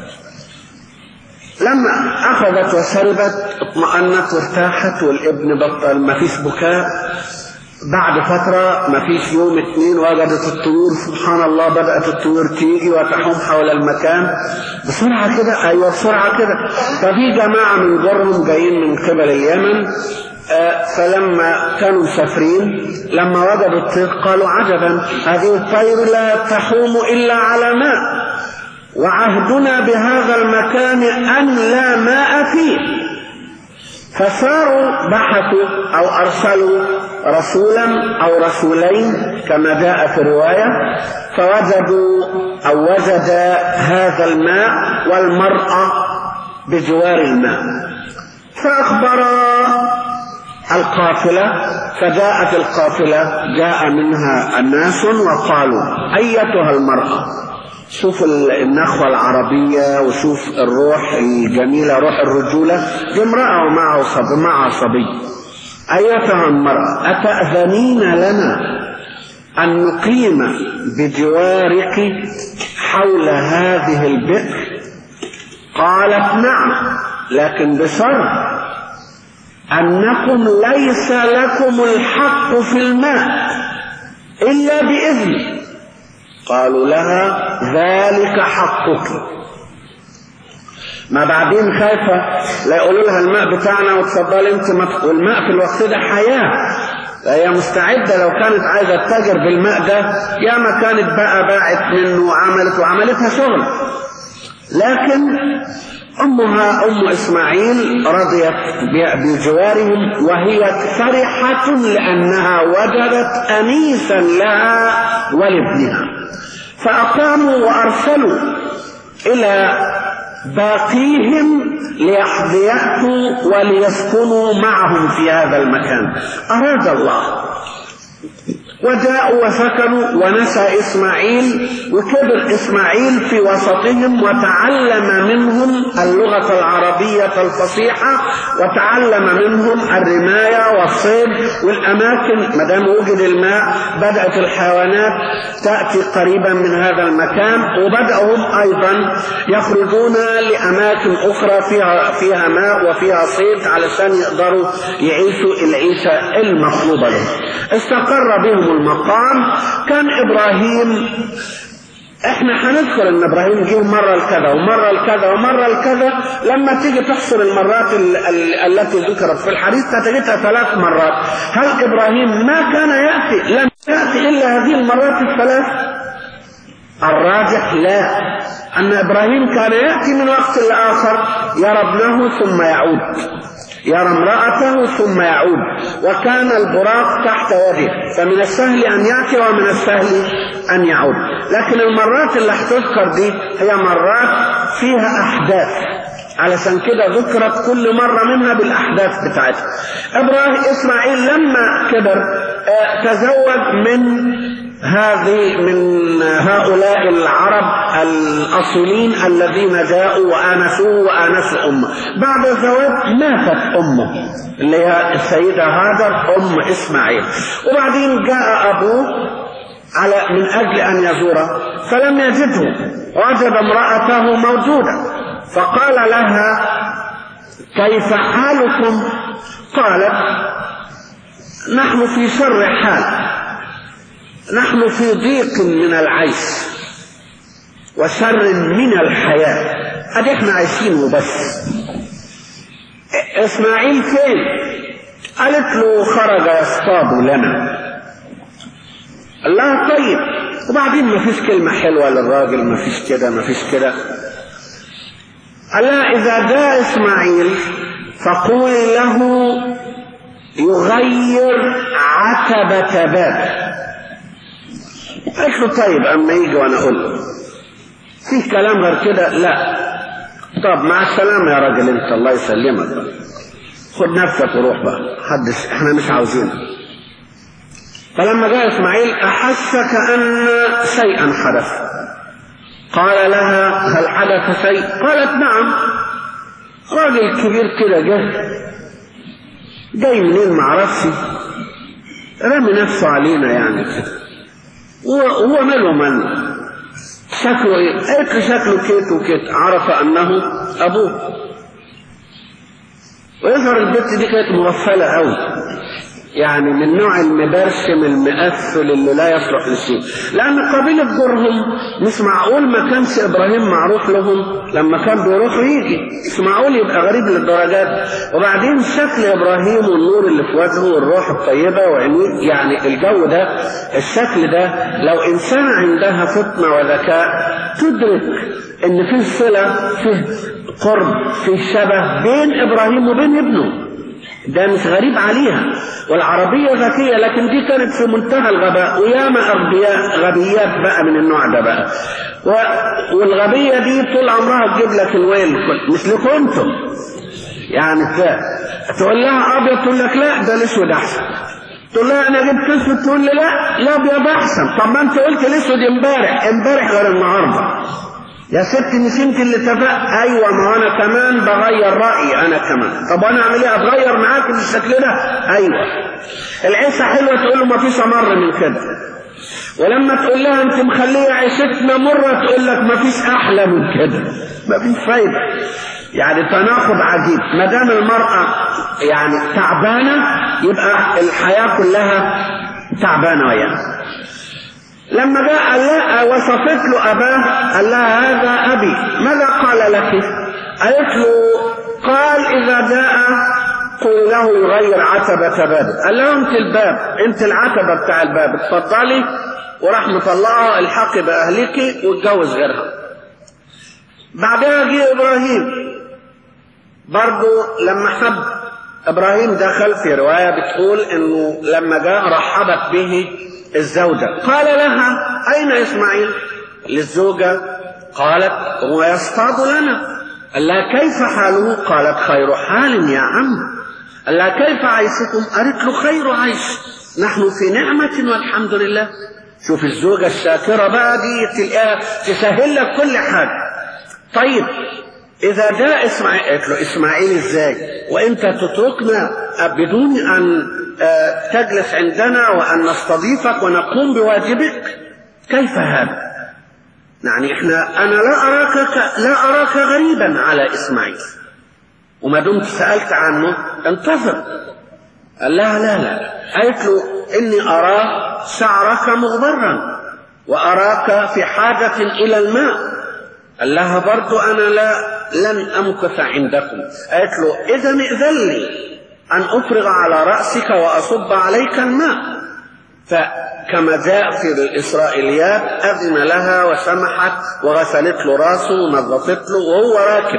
لما أخذت وشربت اطمأنت وارتاحت والابن بطل ما فيش بكاء بعد فترة ما فيش يوم اتنين وجدت الطيور سبحان الله بدأت الطيور تيجي وتحوم حول المكان بسرعة كده أيوة بسرعة كده ففي جماعة من جرهم جايين من قبل اليمن آه فلما كانوا مسافرين لما وجدوا الطير قالوا عجبا هذه الطير لا تحوم إلا على ماء وعهدنا بهذا المكان أن لا ماء فيه فصاروا بحثوا أو أرسلوا رسولا أو رسولين كما جاء في الرواية فوجدوا أو وجد هذا الماء والمرأة بجوار الماء فأخبر القافلة فجاءت القافلة جاء منها الناس وقالوا أيتها المرأة شوف النخوة العربية وشوف الروح الجميلة روح الرجولة دي امرأة ومعها صبي معها صبي أيتها المرأة أتأذنين لنا أن نقيم بجوارك حول هذه البئر قالت نعم لكن بشرط أنكم ليس لكم الحق في الماء إلا بإذن قالوا لها ذلك حقك ما بعدين خايفة لا يقولوا لها الماء بتاعنا وتفضلي انت مت... والماء في الوقت ده حياة هي مستعدة لو كانت عايزة تتاجر بالماء ده يا ما كانت بقى باعت منه وعملت وعملتها شغل لكن أمها أم إسماعيل رضيت بجوارهم وهي فرحة لأنها وجدت أنيسا لها ولابنها فأقاموا وأرسلوا إلى باقيهم ليحظيأتوا وليسكنوا معهم في هذا المكان أراد الله وجاءوا وسكنوا ونشأ إسماعيل وكبر إسماعيل في وسطهم وتعلم منهم اللغة العربية الفصيحة وتعلم منهم الرماية والصيد والأماكن ما دام وجد الماء بدأت الحيوانات تأتي قريبا من هذا المكان وبدأوا هم أيضا يخرجون لأماكن أخرى فيها فيها ماء وفيها صيد علشان يقدروا يعيشوا العيشة المطلوبة لهم استقر بهم المقام كان ابراهيم احنا هنذكر ان ابراهيم جه مره لكذا ومره لكذا ومره لكذا لما تيجي تحصر المرات ال ال التي ذكرت في الحديث تجدها ثلاث مرات هل ابراهيم ما كان ياتي لم ياتي الا هذه المرات الثلاث الراجح لا ان ابراهيم كان ياتي من وقت لاخر يرى ابنه ثم يعود يرى امرأته ثم يعود وكان البراق تحت يده فمن السهل أن يأتي ومن السهل أن يعود لكن المرات اللي هتذكر دي هي مرات فيها أحداث علشان كده ذكرت كل مرة منها بالأحداث بتاعتها إبراهيم إسماعيل لما كبر تزوج من هذه من هؤلاء العرب الأصلين الذين جاءوا وآنسوه وآنسوا أمه بعد الزواج ماتت أمه اللي هي السيدة هاجر أم إسماعيل وبعدين جاء أبوه على من أجل أن يزوره فلم يجده وجد امرأته موجودة فقال لها كيف حالكم قالت نحن في شر حال نحن في ضيق من العيش وشر من الحياة ادي احنا عايشين وبس اسماعيل فين قالت له خرج يصطاد لنا قال لها طيب وبعدين ما فيش كلمة حلوة للراجل ما فيش كده ما فيش كده قال لها إذا جاء إسماعيل فقولي له يغير عتبة باب قالت له طيب اما يجي وانا اقول له في كلام غير كده لا طب مع السلامه يا راجل انت الله يسلمك بقى خد نفسك وروح بقى حدش احنا مش عاوزينك فلما جاء اسماعيل احس كان شيئا حدث قال لها هل حدث شيء قالت نعم راجل كبير كده جه جاي منين معرفش رمي نفسه علينا يعني كده وهو ماله من شكله ايه قالت له شكله كيت وكيت عرف انه ابوه ويظهر البنت دي كانت مغفلة قوي يعني من نوع المبرشم المقفل اللي لا يصلح لشيء لأن قبيلة جرهم مش معقول ما كانش إبراهيم معروف لهم لما كان بيروح ويجي مش معقول يبقى غريب للدرجات وبعدين شكل إبراهيم والنور اللي في وجهه والروح الطيبة وعينيه يعني الجو ده الشكل ده لو إنسان عندها فطنة وذكاء تدرك إن في صلة في قرب في شبه بين إبراهيم وبين ابنه ده مش غريب عليها والعربية ذكية لكن دي كانت في منتهى الغباء وياما أغبياء غبيات بقى من النوع ده بقى و... والغبية دي طول عمرها تجيب لك الويل مش لكم انتم يعني ت... تقول لها أبيض تقول لك لا ده الأسود أحسن تقول لها أنا جبت أسود تقول لي لا الأبيض أحسن طب ما أنت قلت الأسود امبارح امبارح غير النهارده يا ست مش انت اللي اتفق ايوه ما انا كمان بغير رايي انا كمان طب انا اعمل ايه اتغير معاك بالشكل ده ايوه العيشه حلوه تقول له ما فيش امر من كده ولما تقول لها انت مخليه عيشتنا مره تقول لك ما فيش احلى من كده ما فيش فايده يعني تناقض عجيب ما دام المراه يعني تعبانه يبقى الحياه كلها تعبانه وياها لما جاء قال لها وصفت له أباه قال لها هذا أبي ماذا قال لك قالت له قال إذا جاء قل له يغير عتبة بابه قال لها أنت الباب أنت العتبة بتاع الباب اتفضلي وراح مطلعها الحقي بأهلك واتجوز غيرها بعدها جه إبراهيم برضه لما حب إبراهيم دخل في رواية بتقول إنه لما جاء رحبت به الزوجة قال لها أين إسماعيل للزوجة قالت هو يصطاد لنا قال لها كيف حاله قالت خير حال يا عم قال لها كيف عيشكم قالت له خير عيش نحن في نعمة والحمد لله شوف الزوجة الشاكرة بقى دي تلاقيها تسهل لك كل حاجة طيب إذا جاء إسماعيل قالت له إسماعيل إزاي وأنت تتركنا بدون أن تجلس عندنا وأن نستضيفك ونقوم بواجبك كيف هذا يعني احنا أنا لا أراك لا أراك غريبا على إسماعيل وما دمت سألت عنه انتظر قال لها لا لا قالت له إني أرى شعرك مغبرا وأراك في حاجة إلى الماء قال لها برضو أنا لا لن أمكث عندكم قالت له إذا ائذن لي أن أفرغ على رأسك وأصب عليك الماء فكما جاء في الإسرائيليات أذن لها وسمحت وغسلت له راسه ونظفت له وهو راكب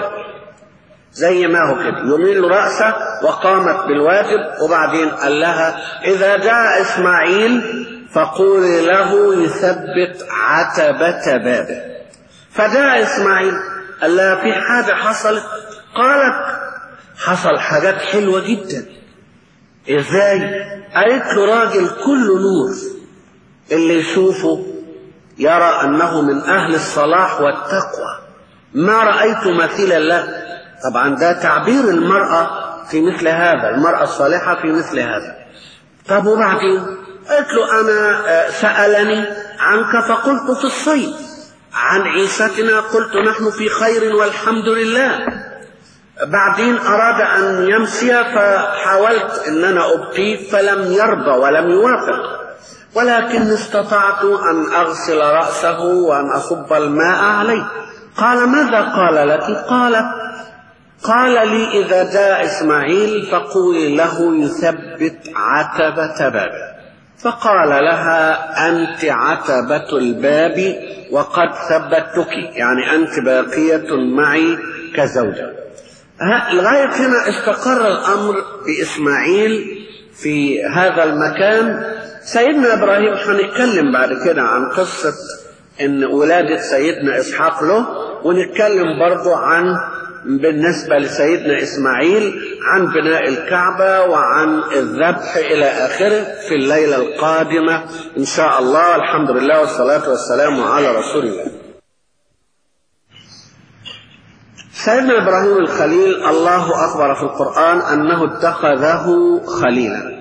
زي ما هو كده يميل رأسه وقامت بالواجب وبعدين قال لها إذا جاء إسماعيل فقولي له يثبت عتبة بابه فجاء إسماعيل قال لها في حاجة حصلت قالت حصل حاجات حلوة جدا ازاي قالت له راجل كله نور اللي يشوفه يرى انه من اهل الصلاح والتقوى ما رأيت مثيلا له طبعا ده تعبير المرأة في مثل هذا المرأة الصالحة في مثل هذا طب وبعدين قالت له انا سألني عنك فقلت في الصيد عن عيشتنا قلت نحن في خير والحمد لله بعدين أراد أن يمشي فحاولت أن أنا أبقيه فلم يرضى ولم يوافق ولكن استطعت أن أغسل رأسه وأن أصب الماء عليه قال ماذا قال لك قالت قال لي إذا جاء إسماعيل فقولي له يثبت عتبة بابه فقال لها أنت عتبة الباب وقد ثبتك يعني أنت باقية معي كزوجة لغاية هنا استقر الأمر بإسماعيل في هذا المكان سيدنا إبراهيم هنتكلم بعد كده عن قصة إن ولادة سيدنا إسحاق له ونتكلم برضو عن بالنسبة لسيدنا إسماعيل عن بناء الكعبة وعن الذبح إلى آخره في الليلة القادمة إن شاء الله الحمد لله والصلاة والسلام على رسول الله سيدنا إبراهيم الخليل الله أخبر في القرآن أنه اتخذه خليلا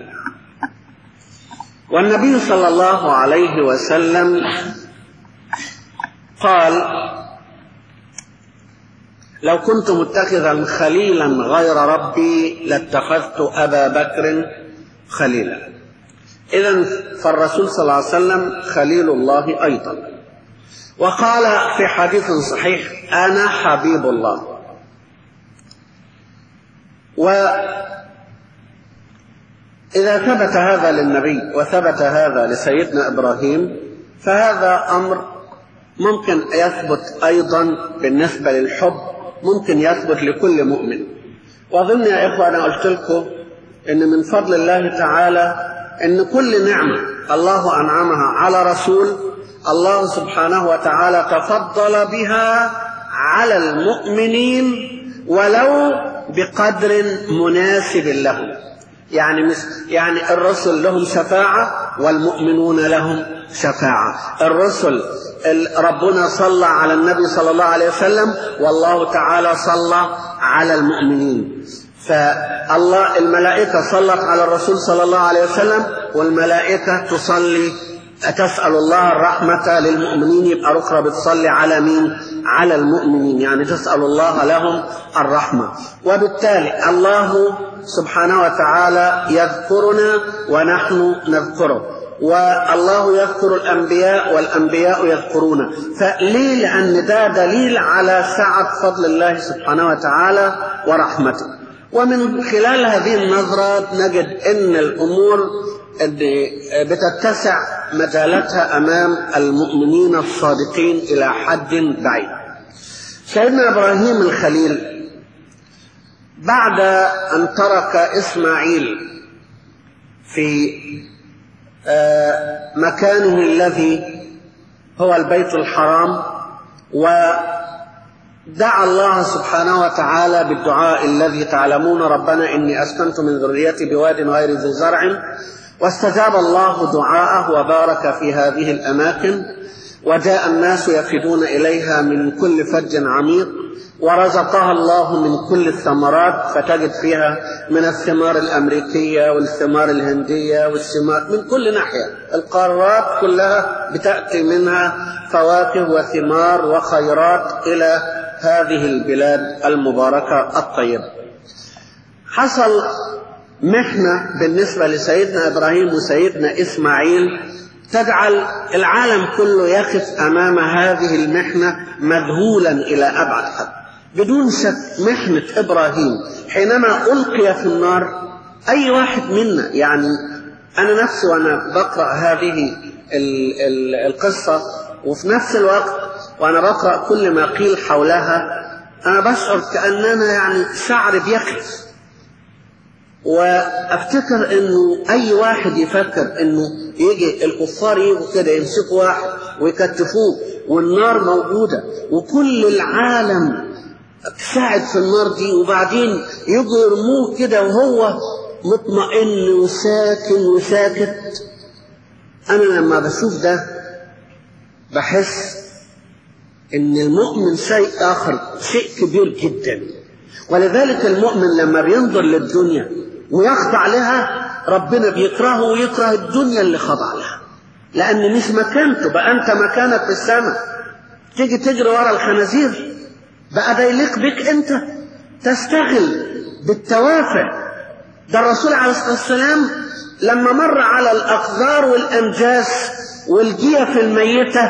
والنبي صلى الله عليه وسلم قال لو كنت متخذا خليلا غير ربي لاتخذت أبا بكر خليلا إذا فالرسول صلى الله عليه وسلم خليل الله أيضا وقال في حديث صحيح أنا حبيب الله وإذا ثبت هذا للنبي وثبت هذا لسيدنا إبراهيم فهذا أمر ممكن يثبت أيضا بالنسبة للحب ممكن يثبت لكل مؤمن وأظن يا إخوة أنا قلت لكم إن من فضل الله تعالى إن كل نعمة الله أنعمها على رسول الله سبحانه وتعالى تفضل بها على المؤمنين ولو بقدر مناسب لهم يعني مش يعني الرسل لهم شفاعة والمؤمنون لهم شفاعة الرسل ربنا صلى على النبي صلى الله عليه وسلم والله تعالى صلى على المؤمنين فالله الملائكة صلت على الرسول صلى الله عليه وسلم والملائكة تصلي تسأل الله الرحمة للمؤمنين يبقى أخرى بتصلي على مين؟ على المؤمنين يعني تسأل الله لهم الرحمة وبالتالي الله سبحانه وتعالى يذكرنا ونحن نذكره والله يذكر الأنبياء والأنبياء يذكرون فليه لأن ده دليل على سعة فضل الله سبحانه وتعالى ورحمته ومن خلال هذه النظرة نجد أن الأمور بتتسع مجالاتها أمام المؤمنين الصادقين إلى حد بعيد سيدنا إبراهيم الخليل بعد أن ترك إسماعيل في مكانه الذي هو البيت الحرام ودعا الله سبحانه وتعالى بالدعاء الذي تعلمون ربنا إني أسكنت من ذريتي بواد غير ذي زرع واستجاب الله دعاءه وبارك في هذه الأماكن وجاء الناس يفدون إليها من كل فج عميق ورزقها الله من كل الثمرات فتجد فيها من الثمار الأمريكية والثمار الهندية والثمار من كل ناحية القارات كلها بتأتي منها فواكه وثمار وخيرات إلى هذه البلاد المباركة الطيبة حصل محنة بالنسبة لسيدنا إبراهيم وسيدنا إسماعيل تجعل العالم كله يقف أمام هذه المحنة مذهولا إلى أبعد حد بدون شك محنة إبراهيم حينما ألقي في النار أي واحد منا يعني أنا نفسي وأنا بقرأ هذه ال ال القصة وفي نفس الوقت وأنا بقرأ كل ما قيل حولها أنا بشعر كأننا يعني شعر بيخف وافتكر انه اي واحد يفكر انه يجي الكفار يجوا كده يمسكوا واحد ويكتفوه والنار موجوده وكل العالم ساعد في النار دي وبعدين يجوا يرموه كده وهو مطمئن وساكن وساكت انا لما بشوف ده بحس ان المؤمن شيء اخر شيء كبير جدا ولذلك المؤمن لما بينظر للدنيا ويخضع لها ربنا بيكرهه ويكره الدنيا اللي خضع لها لأن مش مكانته بقى أنت مكانك في السماء تيجي تجري ورا الخنازير بقى ده يليق بك أنت تستغل بالتوافع ده الرسول عليه الصلاة والسلام لما مر على الأقذار والأنجاس والجيف الميتة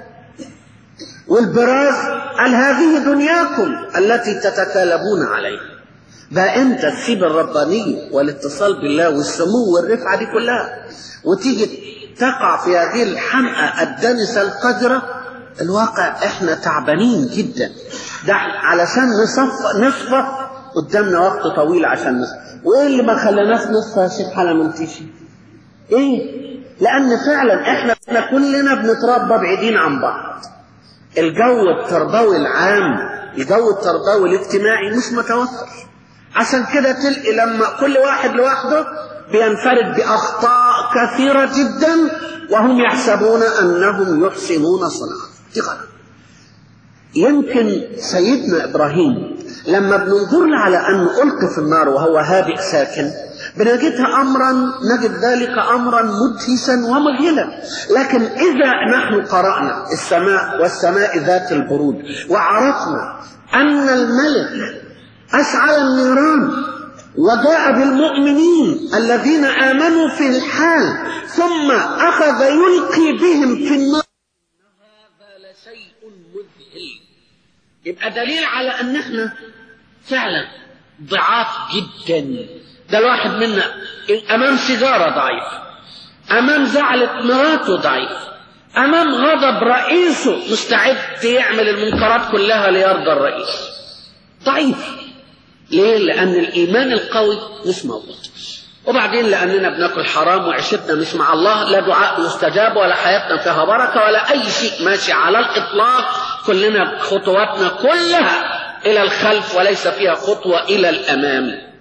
والبراز قال هذه دنياكم التي تتكالبون عليها بقى انت تسيب الربانية والاتصال بالله والسمو والرفعة دي كلها وتيجي تقع في هذه الحمقى الدنسة القذرة الواقع احنا تعبانين جدا ده علشان نصف نصفى قدامنا وقت طويل عشان نصفى وايه اللي ما خلاناش نصفى يا شيخ حلا منتشي ايه لان فعلا احنا كلنا بنتربى بعيدين عن بعض الجو التربوي العام الجو التربوي الاجتماعي مش متوفر عشان كده تلقي لما كل واحد لوحده بينفرد بأخطاء كثيرة جدا وهم يحسبون أنهم يحسنون صنعا دي غلط يمكن سيدنا إبراهيم لما بننظر له على أنه ألقي في النار وهو هادئ ساكن بنجدها أمرا نجد ذلك أمرا مدهشا ومذهلا لكن إذا نحن قرأنا السماء والسماء ذات البرود وعرفنا أن الملك أشعل النيران وجاء بالمؤمنين الذين آمنوا في الحال ثم أخذ يلقي بهم في النار هذا لشيء مذهل يبقى دليل على أن احنا فعلا ضعاف جدا ده الواحد منا أمام سيجارة ضعيف أمام زعلة مراته ضعيف أمام غضب رئيسه مستعد يعمل المنكرات كلها ليرضى الرئيس ضعيف ليه؟ لأن الإيمان القوي مش موجود وبعدين لأننا بناكل حرام وعيشتنا مش مع الله لا دعاء مستجاب ولا حياتنا فيها بركة ولا أي شيء ماشي على الإطلاق كلنا خطواتنا كلها إلى الخلف وليس فيها خطوة إلى الأمام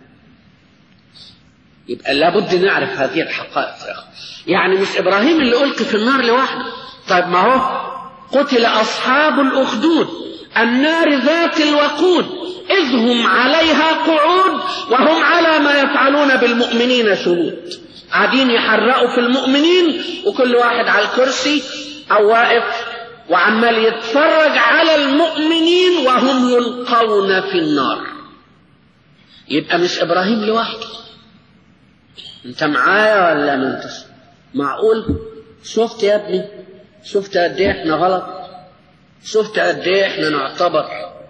يبقى لابد نعرف هذه الحقائق يعني مش إبراهيم اللي ألقي في النار لوحده طيب ما هو قتل أصحاب الأخدود النار ذات الوقود إذ هم عليها قعود وهم على ما يفعلون بالمؤمنين شهود قاعدين يحرقوا في المؤمنين وكل واحد على الكرسي أو واقف وعمال يتفرج على المؤمنين وهم يلقون في النار يبقى مش إبراهيم لوحده انت معايا ولا ما انتش معقول شفت يا ابني شفت قد ايه احنا غلط شفت قد ايه احنا نعتبر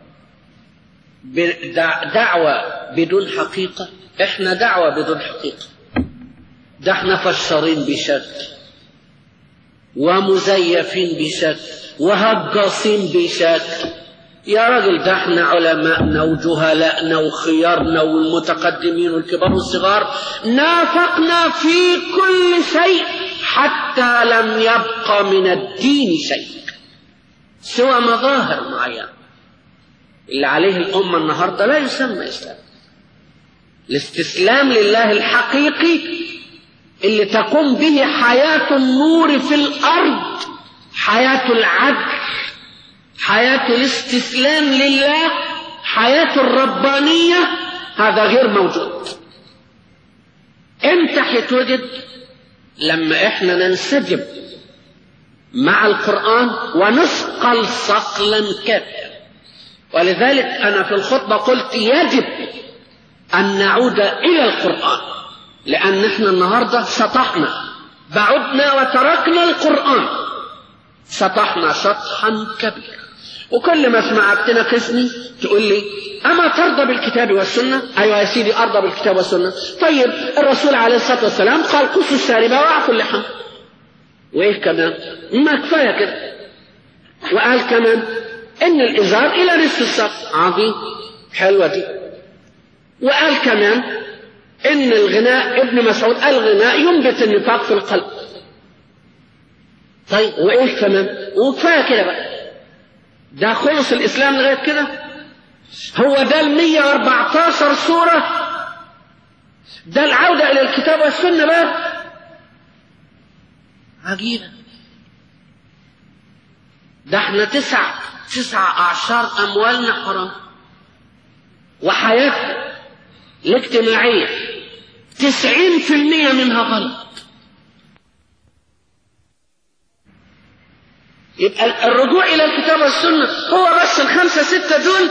دعوة بدون حقيقة احنا دعوة بدون حقيقة ده احنا فشارين بشكل ومزيفين بشكل وهجاصين بشكل يا راجل ده احنا علماءنا وجهلاءنا وخيارنا والمتقدمين والكبار والصغار نافقنا في كل شيء حتى لم يبق من الدين شيء سوى مظاهر معينة اللي عليه الأمة النهاردة لا يسمى إسلام الاستسلام لله الحقيقي اللي تقوم به حياة النور في الأرض حياة العدل حياة الاستسلام لله حياة الربانية هذا غير موجود امتى هيتوجد لما احنا ننسجم مع القرآن ونثقل صقلا كافيا ولذلك أنا في الخطبة قلت يجب أن نعود إلى القرآن لأن احنا النهاردة شطحنا بعدنا وتركنا القرآن شطحنا شطحا كبيرا وكل ما اسمعك تناقشني تقول لي أما ترضى بالكتاب والسنة؟ أيوة يا سيدي أرضى بالكتاب والسنة. طيب الرسول عليه الصلاة والسلام قال قصوا الشاربة وأعفوا اللحم. وإيه كمان؟ ما كفاية كده. وقال كمان إن الإزار إلى نصف الساق. عظيم. حلوة دي. وقال كمان إن الغناء ابن مسعود الغناء ينبت النفاق في القلب. طيب وإيه كمان؟ وكفاية كده بقى. ده خلص الإسلام لغاية كده هو ده ال 114 سورة ده العودة إلى الكتاب والسنة بقى عجيبة ده احنا تسع تسع أعشار أموالنا حرام وحياتنا الاجتماعية تسعين في المية منها غلط يبقى الرجوع إلى الكتاب والسنة هو بس الخمسة ستة دول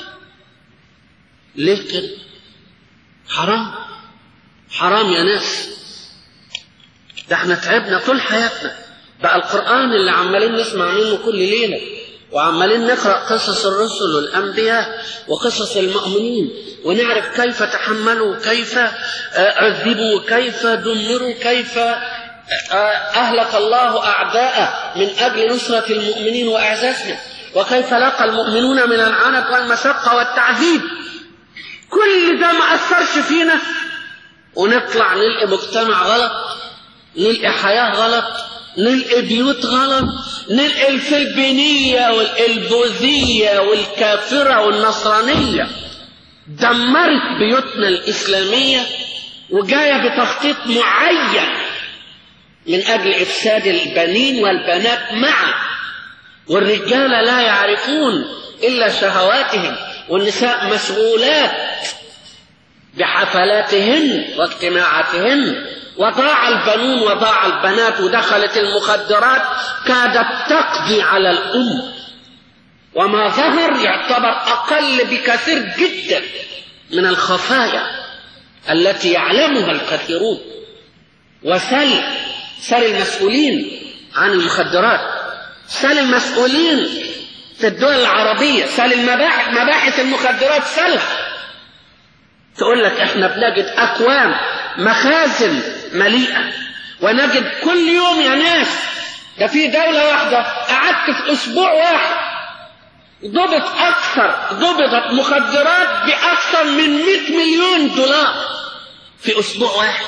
ليه كده؟ حرام حرام يا ناس ده احنا تعبنا طول حياتنا بقى القرآن اللي عمالين نسمع منه كل ليلة وعمالين نقرأ قصص الرسل والأنبياء وقصص المؤمنين ونعرف كيف تحملوا كيف عذبوا كيف دمروا كيف أهلك الله أعداءه من أجل نصرة المؤمنين وإعزازهم وكيف لقى المؤمنون من العنت والمشقة والتعذيب كل ده ما أثرش فينا ونطلع نلقي مجتمع غلط نلقي حياة غلط نلقي بيوت غلط نلقي الفلبينية والإلبوذية والكافرة والنصرانية دمرت بيوتنا الإسلامية وجاية بتخطيط معين من أجل إفساد البنين والبنات معا والرجال لا يعرفون إلا شهواتهم والنساء مشغولات بحفلاتهن واجتماعاتهن وضاع البنون وضاع البنات ودخلت المخدرات كادت تقضي على الأم وما ظهر يعتبر أقل بكثير جدا من الخفايا التي يعلمها الكثيرون وسل سل المسؤولين عن المخدرات سل المسؤولين في الدول العربية سل المباحث مباحث المخدرات سلها تقول لك احنا بنجد اكوام مخازن مليئة ونجد كل يوم يا ناس ده في دولة واحدة قعدت في اسبوع واحد ضبط اكثر ضبطت مخدرات باكثر من 100 مليون دولار في اسبوع واحد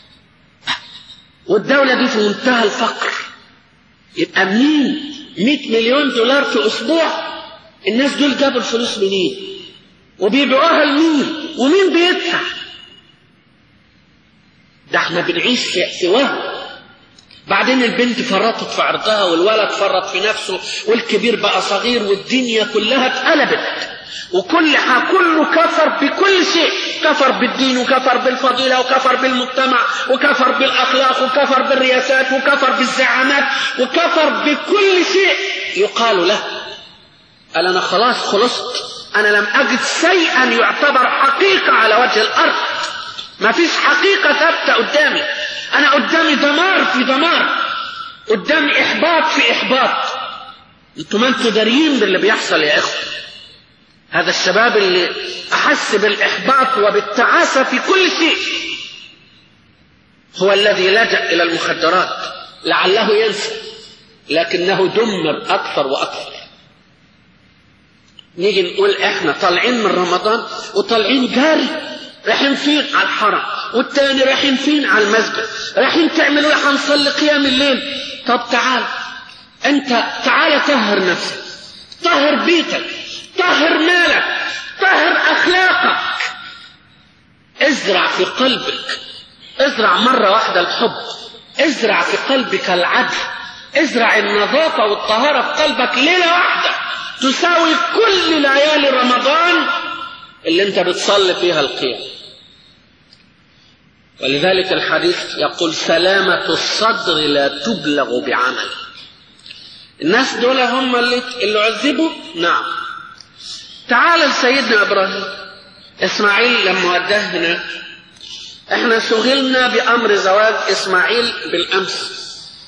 والدولة دي في منتهى الفقر يبقى منين 100 مليون دولار في اسبوع الناس دول جابوا الفلوس منين وبيبيعوها لمين ومين بيدفع ده احنا بنعيش في سواه بعدين البنت فرطت في عرضها والولد فرط في نفسه والكبير بقى صغير والدنيا كلها اتقلبت وكل كله كفر بكل شيء كفر بالدين وكفر بالفضيلة وكفر بالمجتمع وكفر بالأخلاق وكفر بالرياسات وكفر بالزعامات وكفر بكل شيء يقال له قال أنا خلاص خلصت أنا لم أجد شيئا يعتبر حقيقة على وجه الأرض ما فيش حقيقة ثابتة قدامي أنا قدامي دمار في دمار قدامي إحباط في إحباط أنتوا ما أنتوا داريين باللي بيحصل يا إخوة هذا الشباب اللي أحس بالإحباط وبالتعاسة في كل شيء هو الذي لجأ إلى المخدرات لعله ينسى لكنه دمر أكثر وأكثر نيجي نقول احنا طالعين من رمضان وطالعين جاري رايحين فين على الحرم والتاني رايحين فين على المسجد رايحين تعملوا ايه هنصلي قيام الليل طب تعال انت تعال طهر نفسك طهر بيتك طهر مالك طهر اخلاقك ازرع في قلبك ازرع مرة واحدة الحب ازرع في قلبك العدل ازرع النظافة والطهارة في قلبك ليلة واحدة تساوي كل ليالي رمضان اللي انت بتصلي فيها القيام ولذلك الحديث يقول سلامة الصدر لا تبلغ بعمل الناس دول هم اللي, اللي عذبوا نعم تعال لسيدنا ابراهيم اسماعيل لما وداه هناك احنا شغلنا بامر زواج اسماعيل بالامس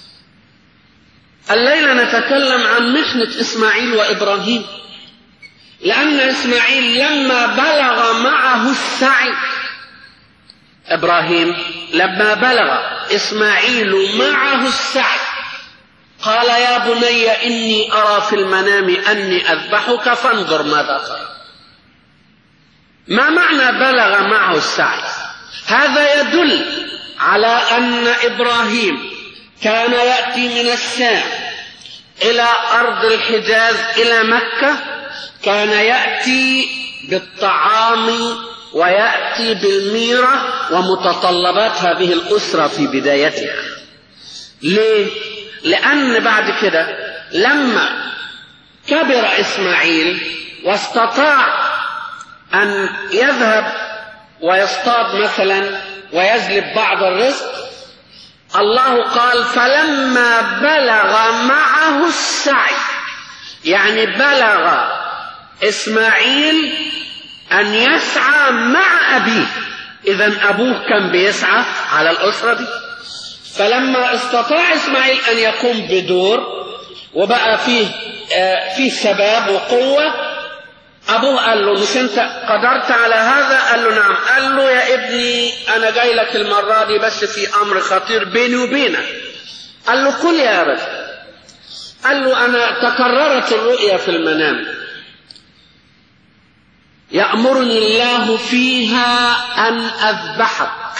الليلة نتكلم عن محنة اسماعيل وابراهيم لان اسماعيل لما بلغ معه السعي ابراهيم لما بلغ اسماعيل معه السعي قال يا بني اني ارى في المنام اني اذبحك فانظر ماذا ترى ما معنى بلغ معه السعي هذا يدل على ان ابراهيم كان ياتي من الشام الى ارض الحجاز الى مكه كان ياتي بالطعام وياتي بالميره ومتطلبات هذه الاسره في بدايتها ليه لان بعد كده لما كبر اسماعيل واستطاع ان يذهب ويصطاد مثلا ويجلب بعض الرزق الله قال فلما بلغ معه السعي يعني بلغ اسماعيل ان يسعى مع ابيه اذا ابوه كان بيسعى على الاسره دي فلما استطاع اسماعيل ان يقوم بدور وبقى فيه آه فيه شباب وقوه ابوه قال له مش انت قدرت على هذا قال له نعم قال له يا ابني انا جاي لك المره دي بس في امر خطير بيني وبينك قال له كل يا رجل قال له انا تكررت الرؤيا في المنام يامرني الله فيها ان اذبحك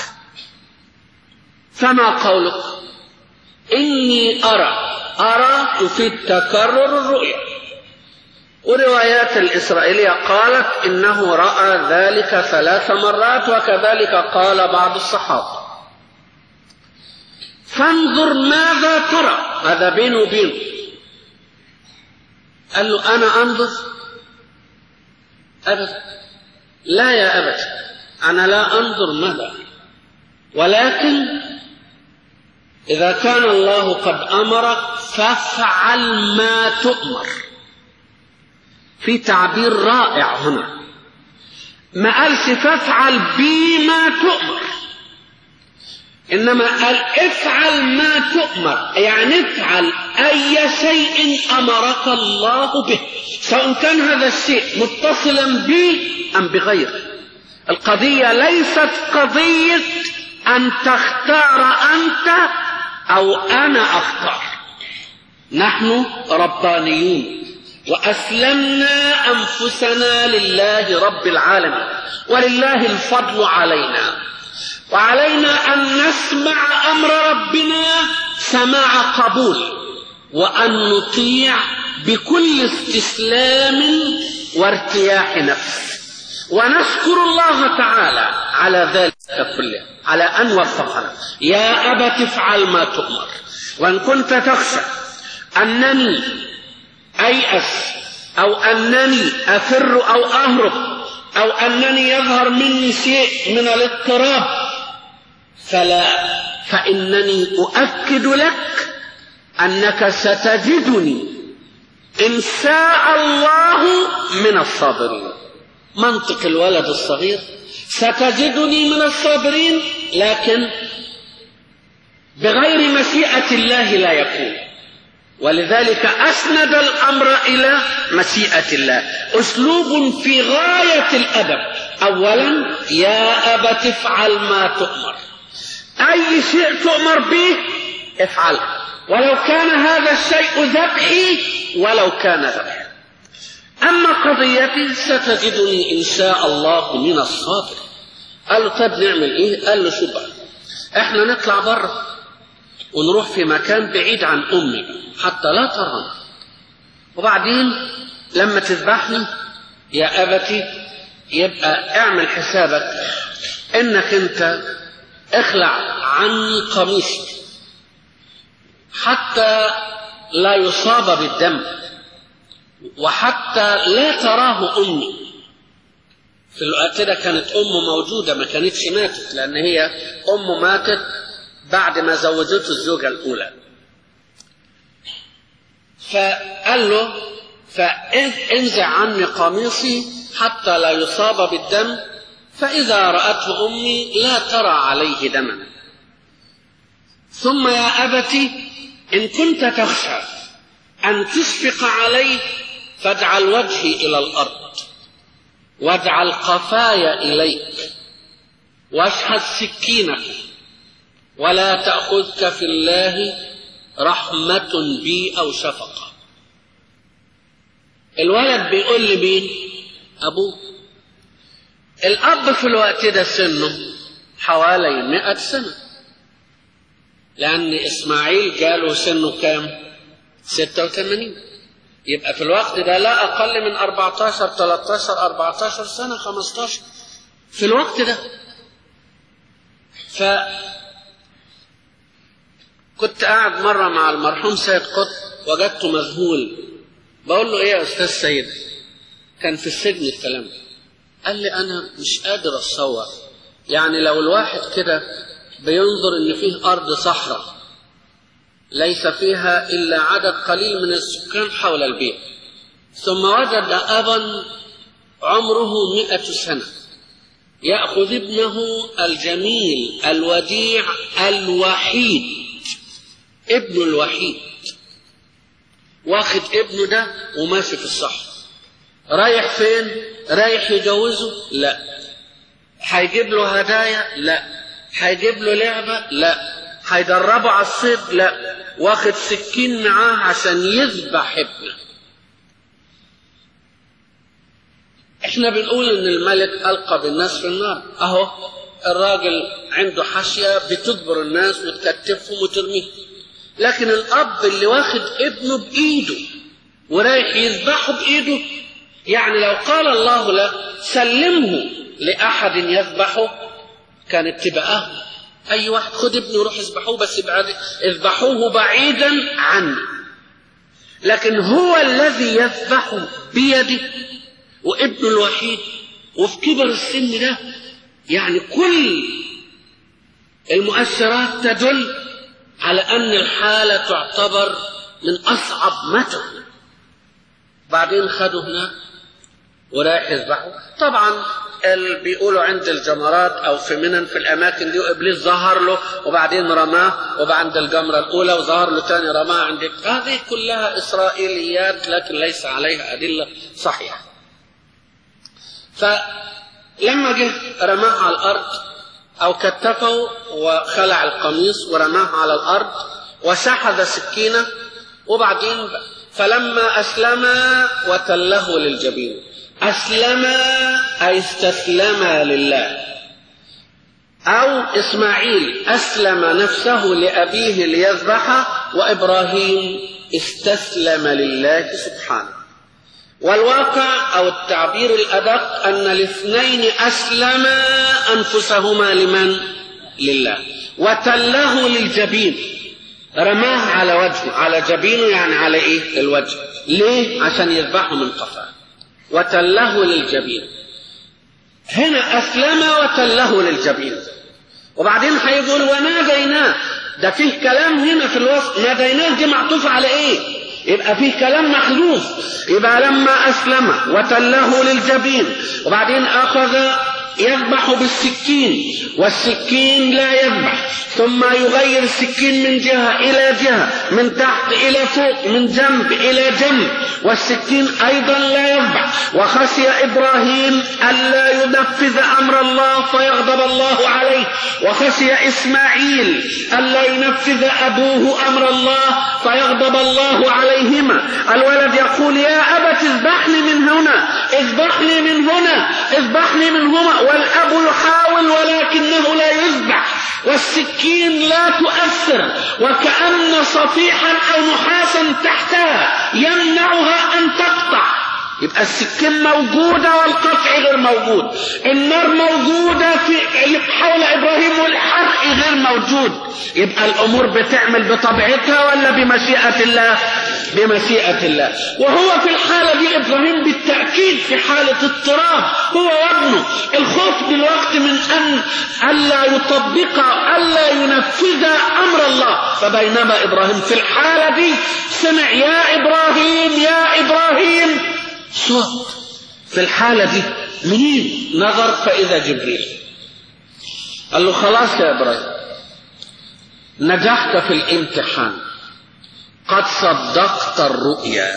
فما قولك اني ارى ارى تفيد تكرر الرؤيا وروايات الإسرائيلية قالت إنه رأى ذلك ثلاث مرات وكذلك قال بعض الصحابة فانظر ماذا ترى هذا بينه وبينه قال له أنا أنظر أبدا لا يا أبت أنا لا أنظر ماذا ولكن إذا كان الله قد أمرك فافعل ما تؤمر في تعبير رائع هنا ما قالش فافعل بما تؤمر إنما قال افعل ما تؤمر يعني افعل أي شيء أمرك الله به سواء كان هذا الشيء متصلا به أم بغيره القضية ليست قضية أن تختار أنت أو أنا أختار نحن ربانيون وأسلمنا أنفسنا لله رب العالمين ولله الفضل علينا وعلينا أن نسمع أمر ربنا سماع قبول وأن نطيع بكل استسلام وارتياح نفس ونشكر الله تعالى على ذلك كله على أن وفقنا يا أبت افعل ما تؤمر وإن كنت تخشى أنني أيأس أو أنني أفر أو أهرب أو أنني يظهر مني شيء من الاضطراب فلا فإنني أؤكد لك أنك ستجدني إن شاء الله من الصابرين منطق الولد الصغير ستجدني من الصابرين لكن بغير مشيئة الله لا يكون ولذلك أسند الأمر إلى مشيئة الله أسلوب في غاية الأدب أولا يا أبت افعل ما تؤمر أي شيء تؤمر به افعله ولو كان هذا الشيء ذبحي ولو كان ذبحي أما قضيتي ستجدني إن شاء الله من الصابر قال له طب نعمل إيه؟ قال له شو بقى إحنا نطلع بره ونروح في مكان بعيد عن أمي حتى لا تراني وبعدين لما تذبحني يا أبتي يبقى اعمل حسابك إنك أنت اخلع عني قميصي حتى لا يصاب بالدم وحتى لا تراه أمي في الوقت ده كانت أمه موجودة ما كانتش ماتت لأن هي أمه ماتت بعد ما زوجته الزوجة الأولى فقال له فانزع عني قميصي حتى لا يصاب بالدم فإذا رأته أمي لا ترى عليه دما ثم يا أبت إن كنت تخشى أن تشفق عليه فاجعل وجهي إلى الأرض واجعل قفاي إليك واشهد سكينك ولا تأخذك في الله رحمة بي أو شفقة الولد بيقول لي مين أبوه الأب في الوقت ده سنه حوالي مئة سنة لأن إسماعيل جاله سنه كام؟ 86 يبقى في الوقت ده لا أقل من 14 13 14 سنة 15 في الوقت ده ف كنت قاعد مرة مع المرحوم سيد قطب وجدته مذهول بقول له ايه يا استاذ سيد كان في السجن الكلام ده قال لي انا مش قادر اتصور يعني لو الواحد كده بينظر ان فيه ارض صحراء ليس فيها الا عدد قليل من السكان حول البيت ثم وجد ابا عمره مئة سنة يأخذ ابنه الجميل الوديع الوحيد ابنه الوحيد واخد ابنه ده وماشي في الصحراء رايح فين رايح يجوزه لا هيجيب له هدايا لا هيجيب له لعبة لا هيدربه على الصيد لا واخد سكين معاه عشان يذبح ابنه احنا بنقول ان الملك القى بالناس في النار اهو الراجل عنده حاشيه بتجبر الناس وتكتفهم وترميهم لكن الاب اللي واخد ابنه بايده ورايح يذبحه بايده يعني لو قال الله له سلمه لاحد يذبحه كانت تبقى اهون اي واحد خد ابنه وروح اذبحوه بس بعد اذبحوه بعيدا عني لكن هو الذي يذبح بيده وابنه الوحيد وفي كبر السن ده يعني كل المؤثرات تدل على أن الحالة تعتبر من أصعب ما تكون بعدين خدوا هناك ورايح يذبحوا طبعا اللي بيقولوا عند الجمرات او في منن في الاماكن دي وابليس ظهر له وبعدين رماه وبعد الجمره الاولى وظهر له تاني رماه عند هذه كلها اسرائيليات لكن ليس عليها ادله صحيحه فلما جه رماه على الارض او كتفه وخلع القميص ورماه على الارض وسحب سكينه وبعدين فلما اسلم وتله للجبين أسلم أي استسلم لله أو إسماعيل أسلم نفسه لأبيه ليذبح وإبراهيم استسلم لله سبحانه والواقع أو التعبير الأدق أن الاثنين أسلما أنفسهما لمن؟ لله وتله للجبين رماه على وجهه على جبينه يعني على إيه؟ الوجه ليه؟ عشان يذبحه من قفاه وتله للجبين هنا أسلم وتله للجبين وبعدين هيقول وناديناه ده فيه كلام هنا في الوصف ناديناه دي معطوفة على ايه يبقى فيه كلام محذوف يبقى لما أسلم وتله للجبين وبعدين أخذ يذبح بالسكين والسكين لا يذبح ثم يغير السكين من جهة إلى جهة من تحت إلى فوق من جنب إلى جنب والسكين أيضا لا يذبح وخشي إبراهيم ألا ينفذ أمر الله فيغضب الله عليه وخشي إسماعيل ألا ينفذ أبوه أمر الله فيغضب الله عليهما الولد يقول يا أبت اذبحني من هنا اذبحني من هنا اذبحني من هنا والأب يحاول ولكنه لا يذبح والسكين لا تؤثر وكأن صفيحا أو نحاسا تحتها يمنعها أن تقطع يبقى السكين موجودة والقطع غير موجود النار موجودة في حول إبراهيم والحرق غير موجود يبقى الأمور بتعمل بطبيعتها ولا بمشيئة الله بمشيئة الله وهو في الحالة دي إبراهيم بالتأكيد في حالة اضطراب هو وابنه الخوف دلوقتي من أن ألا يطبق ألا ينفذ أمر الله فبينما إبراهيم في الحالة دي سمع يا إبراهيم يا إبراهيم صوت في الحالة دي منين نظر فإذا جبريل قال له خلاص يا إبراهيم نجحت في الامتحان قد صدقت الرؤيا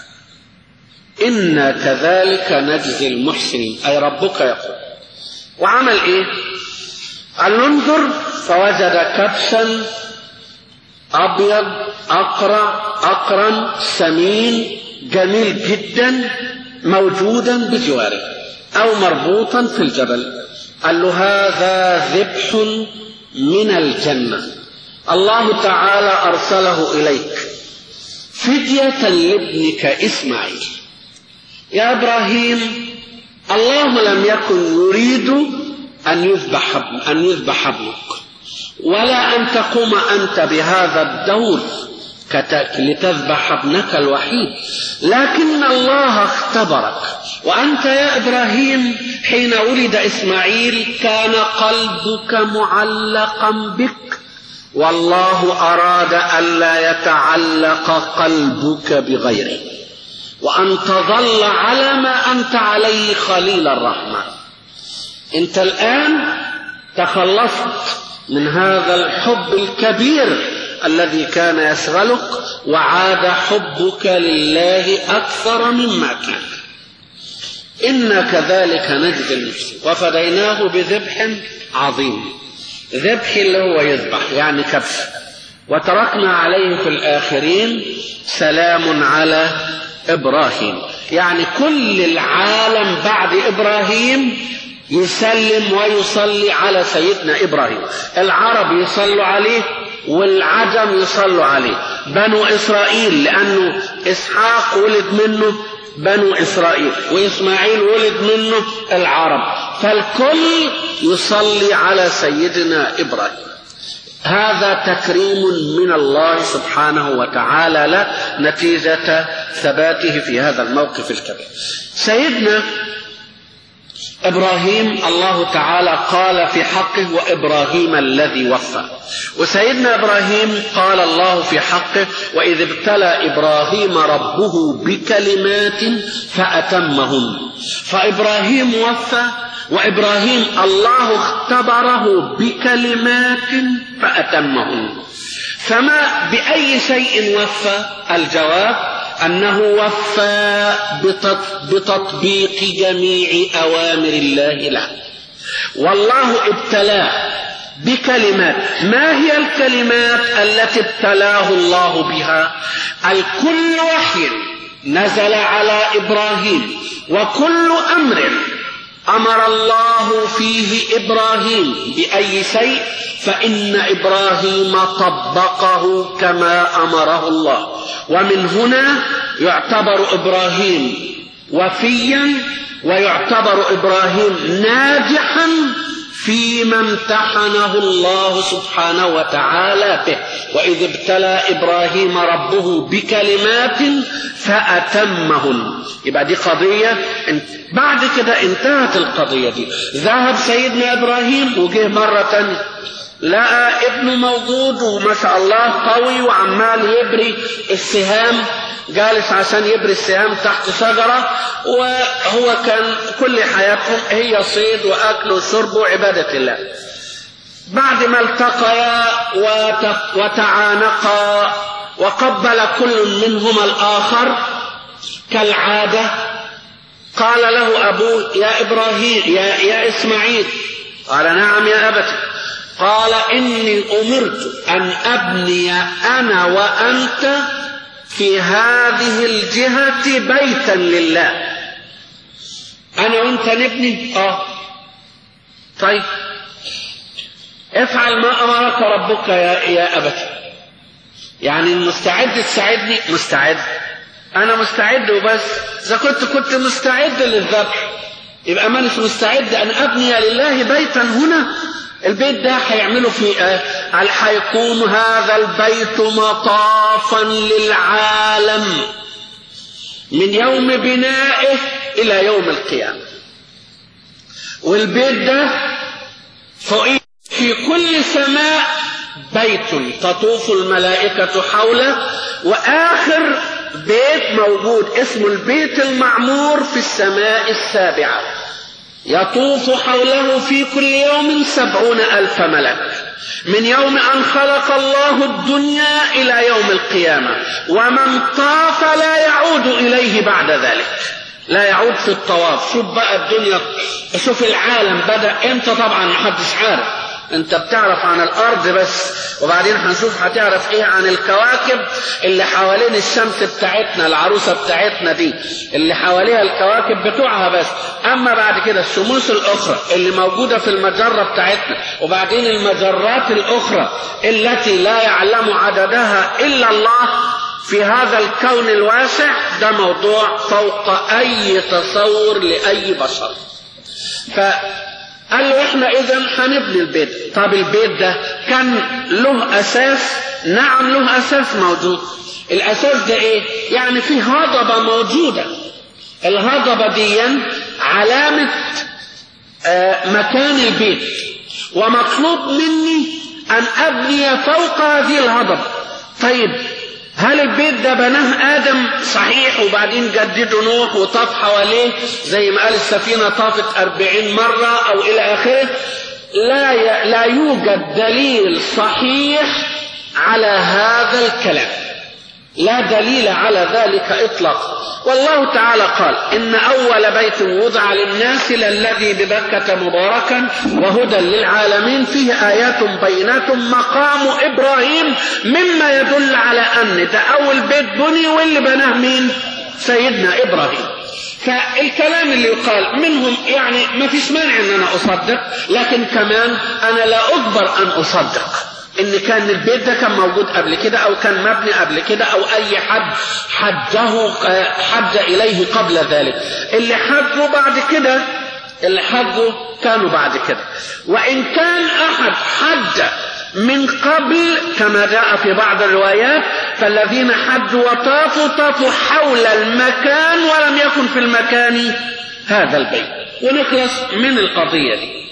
إنا كذلك نجزي المحسنين أي ربك يقول وعمل إيه قال له انظر فوجد كبشا أبيض أقرع أقرن سمين جميل جدا موجودا بجواره أو مربوطا في الجبل قال له هذا ذبح من الجنة الله تعالى أرسله إليك فدية لابنك إسماعيل يا إبراهيم الله لم يكن يريد أن يذبح أن يذبح ابنك ولا أن تقوم أنت بهذا الدور لتذبح ابنك الوحيد لكن الله اختبرك وأنت يا إبراهيم حين ولد إسماعيل كان قلبك معلقا بك والله أراد ألا يتعلق قلبك بغيره وأن تظل على ما أنت عليه خليل الرحمن أنت الآن تخلصت من هذا الحب الكبير الذي كان يشغلك وعاد حبك لله أكثر مما كان إنا كذلك نجزي المحسن وفديناه بذبح عظيم ذبح اللي هو يذبح يعني كبش وتركنا عليه في الآخرين سلام على إبراهيم يعني كل العالم بعد إبراهيم يسلم ويصلي على سيدنا إبراهيم العرب يصلوا عليه والعجم يصلوا عليه بنو إسرائيل لأنه إسحاق ولد منه بنو إسرائيل وإسماعيل ولد منه العرب فالكل يصلي على سيدنا إبراهيم هذا تكريم من الله سبحانه وتعالى له نتيجة ثباته في هذا الموقف الكبير سيدنا ابراهيم الله تعالى قال في حقه وابراهيم الذي وفى وسيدنا ابراهيم قال الله في حقه واذ ابتلى ابراهيم ربه بكلمات فاتمهن فابراهيم وفى وابراهيم الله اختبره بكلمات فاتمهن فما باي شيء وفى الجواب أنه وفى بتطبيق جميع أوامر الله له والله ابتلاه بكلمات ما هي الكلمات التي ابتلاه الله بها الكل وحي نزل على إبراهيم وكل أمر امر الله فيه ابراهيم باي شيء فان ابراهيم طبقه كما امره الله ومن هنا يعتبر ابراهيم وفيا ويعتبر ابراهيم ناجحا فيما امتحنه الله سبحانه وتعالى به واذ ابتلى ابراهيم ربه بكلمات فاتمهن يبقى دي قضيه بعد كده انتهت القضيه دي ذهب سيدنا ابراهيم وجه مره تانية لقى ابنه موجود وما شاء الله قوي وعمال يبري السهام جالس عشان يبري السهام تحت شجرة وهو كان كل حياتهم هي صيد وأكل وشرب وعبادة الله بعد ما التقيا وتعانقا وقبل كل منهما الآخر كالعادة قال له أبوه يا إبراهيم يا, يا إسماعيل قال نعم يا أبت قال إني أمرت أن أبني أنا وأنت في هذه الجهة بيتا لله أنا وأنت نبني آه طيب افعل ما أمرك ربك يا, يا أبت يعني مستعد تساعدني مستعد أنا مستعد وبس إذا كنت كنت مستعد للذبح يبقى مانيش مستعد أن أبني لله بيتا هنا البيت ده هيعملوا فيه ايه هيكون هذا البيت مطافا للعالم من يوم بنائه الى يوم القيامه والبيت ده فوقيه في كل سماء بيت تطوف الملائكة حوله وآخر بيت موجود اسمه البيت المعمور في السماء السابعة يطوف حوله في كل يوم سبعون ألف ملك من يوم أن خلق الله الدنيا إلى يوم القيامة ومن طاف لا يعود إليه بعد ذلك لا يعود في الطواف شوف بقى الدنيا شوف العالم بدأ امتى طبعا محدش عارف انت بتعرف عن الارض بس وبعدين هنشوف هتعرف ايه عن الكواكب اللي حوالين الشمس بتاعتنا العروسه بتاعتنا دي اللي حواليها الكواكب بتوعها بس اما بعد كده الشموس الاخرى اللي موجوده في المجره بتاعتنا وبعدين المجرات الاخرى التي لا يعلم عددها الا الله في هذا الكون الواسع ده موضوع فوق اي تصور لاي بشر ف قال له احنا اذا هنبني البيت طب البيت ده كان له اساس نعم له اساس موجود الاساس ده ايه يعني في هضبة موجودة الهضبة دي علامة آه مكان البيت ومطلوب مني ان ابني فوق هذه الهضبة طيب هل البيت ده بناه آدم صحيح وبعدين جدده نوح وطاف حواليه زي ما قال السفينة طافت أربعين مرة أو إلى آخره لا ي... لا يوجد دليل صحيح على هذا الكلام لا دليل على ذلك إطلاقا والله تعالى قال إن أول بيت وضع للناس للذي ببكة مباركا وهدى للعالمين فيه آيات بينات مقام إبراهيم مما يدل على أن ده أول بيت بني واللي بناه مين سيدنا إبراهيم فالكلام اللي يقال منهم يعني ما فيش مانع ان انا اصدق لكن كمان انا لا اجبر ان اصدق ان كان البيت ده كان موجود قبل كده او كان مبني قبل كده او اي حد حجه حج اليه قبل ذلك اللي حجوا بعد كده اللي حجوا كانوا بعد كده وان كان احد حج من قبل كما جاء في بعض الروايات فالذين حجوا وطافوا طافوا حول المكان ولم يكن في المكان هذا البيت ونخلص من القضية دي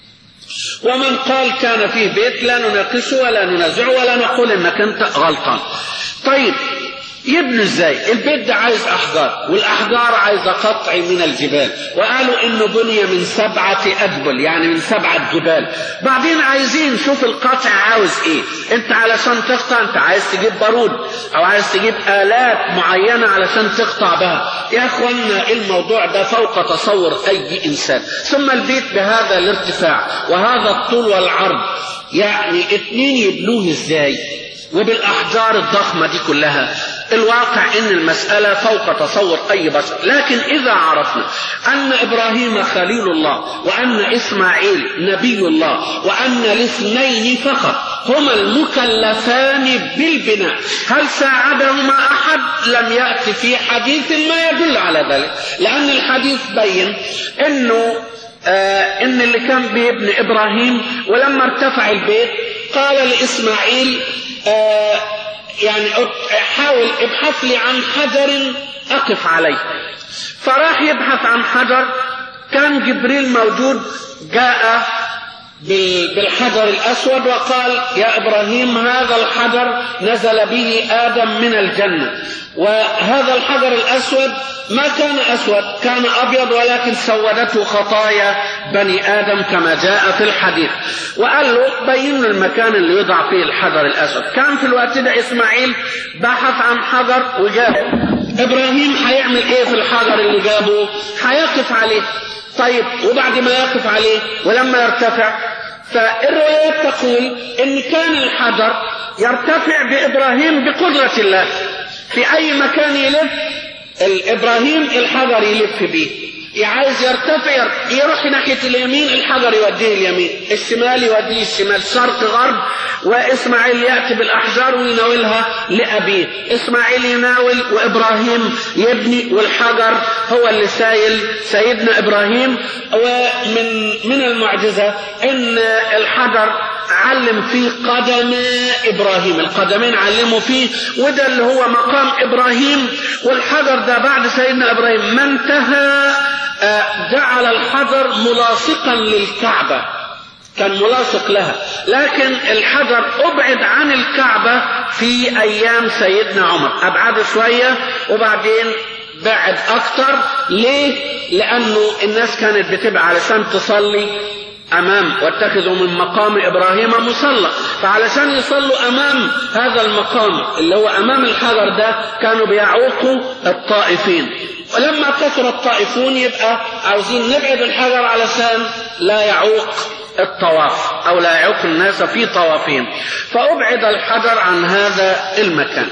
ومن قال كان فيه بيت لا نناقشه ولا ننازعه ولا نقول انك انت غلطان طيب يبنوا ازاي البيت ده عايز احجار والاحجار عايزه قطع من الجبال وقالوا انه بني من سبعه ادبل يعني من سبعه جبال بعدين عايزين شوف القطع عاوز ايه انت علشان تقطع انت عايز تجيب بارود او عايز تجيب الات معينه علشان تقطع بها يا اخوانا الموضوع ده فوق تصور اي انسان ثم البيت بهذا الارتفاع وهذا الطول والعرض يعني اتنين يبنوه ازاي وبالاحجار الضخمه دي كلها الواقع ان المسألة فوق تصور اي بشر لكن اذا عرفنا ان ابراهيم خليل الله وان اسماعيل نبي الله وان الاثنين فقط هما المكلفان بالبناء هل ساعدهما احد لم يأتي في حديث ما يدل على ذلك لان الحديث بين انه آه ان اللي كان بيبني ابراهيم ولما ارتفع البيت قال لاسماعيل آه يعني حاول ابحث لي عن حجر اقف عليه فراح يبحث عن حجر كان جبريل موجود جاء بالحجر الاسود وقال يا ابراهيم هذا الحجر نزل به ادم من الجنه وهذا الحجر الاسود ما كان اسود كان ابيض ولكن سودته خطايا بني ادم كما جاء في الحديث وقال له بين المكان اللي يوضع فيه الحجر الاسود كان في الوقت ده اسماعيل بحث عن حجر وجابه ابراهيم هيعمل ايه في الحجر اللي جابه هيقف عليه طيب وبعد ما يقف عليه ولما يرتفع فالروايات تقول ان كان الحجر يرتفع بابراهيم بقدره الله في اي مكان يلف الابراهيم الحجر يلف بيه عايز يرتفع يروح ناحية اليمين الحجر يوديه اليمين الشمال يوديه الشمال شرق غرب وإسماعيل يأتي بالأحجار ويناولها لأبيه إسماعيل يناول وإبراهيم يبني والحجر هو اللي سايل سيدنا إبراهيم ومن من المعجزة إن الحجر علم فيه قدم ابراهيم القدمين علموا فيه وده اللي هو مقام ابراهيم والحجر ده بعد سيدنا ابراهيم ما انتهى جعل الحجر ملاصقا للكعبه كان ملاصق لها لكن الحجر ابعد عن الكعبه في ايام سيدنا عمر ابعده شويه وبعدين بعد اكتر ليه لانه الناس كانت بتبقى علشان تصلي امام واتخذوا من مقام ابراهيم مصلى فعلشان يصلوا امام هذا المقام اللي هو امام الحجر ده كانوا بيعوقوا الطائفين ولما كثر الطائفون يبقى عاوزين نبعد الحجر علشان لا يعوق الطواف او لا يعوق الناس في طوافهم فابعد الحجر عن هذا المكان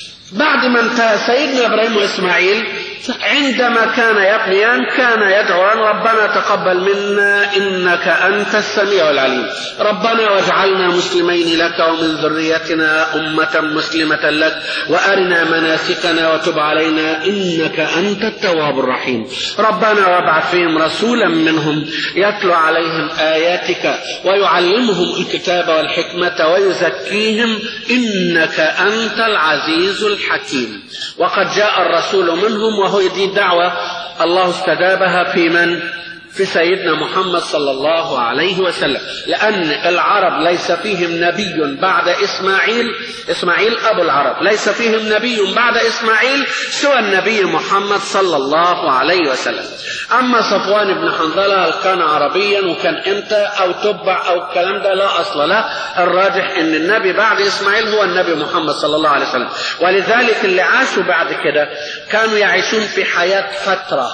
بعد ما انتهى سيدنا ابراهيم واسماعيل عندما كان يبنيان كان يدعوان ربنا تقبل منا انك انت السميع العليم ربنا واجعلنا مسلمين لك ومن ذريتنا امه مسلمه لك وارنا مناسكنا وتب علينا انك انت التواب الرحيم ربنا وابعث فيهم رسولا منهم يتلو عليهم اياتك ويعلمهم الكتاب والحكمه ويزكيهم انك انت العزيز الحكيم وقد جاء الرسول منهم وهو دي دعوة الله استجابها في من في سيدنا محمد صلى الله عليه وسلم لأن العرب ليس فيهم نبي بعد إسماعيل إسماعيل أبو العرب ليس فيهم نبي بعد إسماعيل سوى النبي محمد صلى الله عليه وسلم أما صفوان بن حنظلة هل كان عربيا وكان إمتى أو تبع أو الكلام ده لا أصل له الراجح أن النبي بعد إسماعيل هو النبي محمد صلى الله عليه وسلم ولذلك اللي عاشوا بعد كده كانوا يعيشون في حياة فترة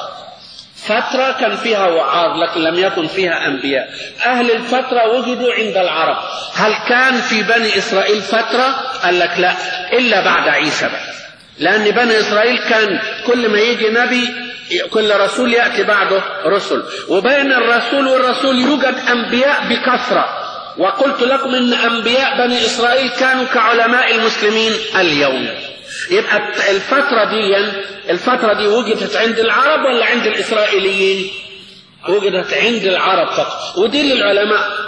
فترة كان فيها وعاظ لكن لم يكن فيها أنبياء أهل الفترة وجدوا عند العرب هل كان في بني إسرائيل فترة قال لك لا إلا بعد عيسى بقى لأن بني إسرائيل كان كل ما يجي نبي كل رسول يأتي بعده رسل وبين الرسول والرسول يوجد أنبياء بكثرة وقلت لكم إن أنبياء بني إسرائيل كانوا كعلماء المسلمين اليوم يبقى الفترة دي الفترة دي وجدت عند العرب ولا عند الإسرائيليين؟ وجدت عند العرب فقط ودي اللي العلماء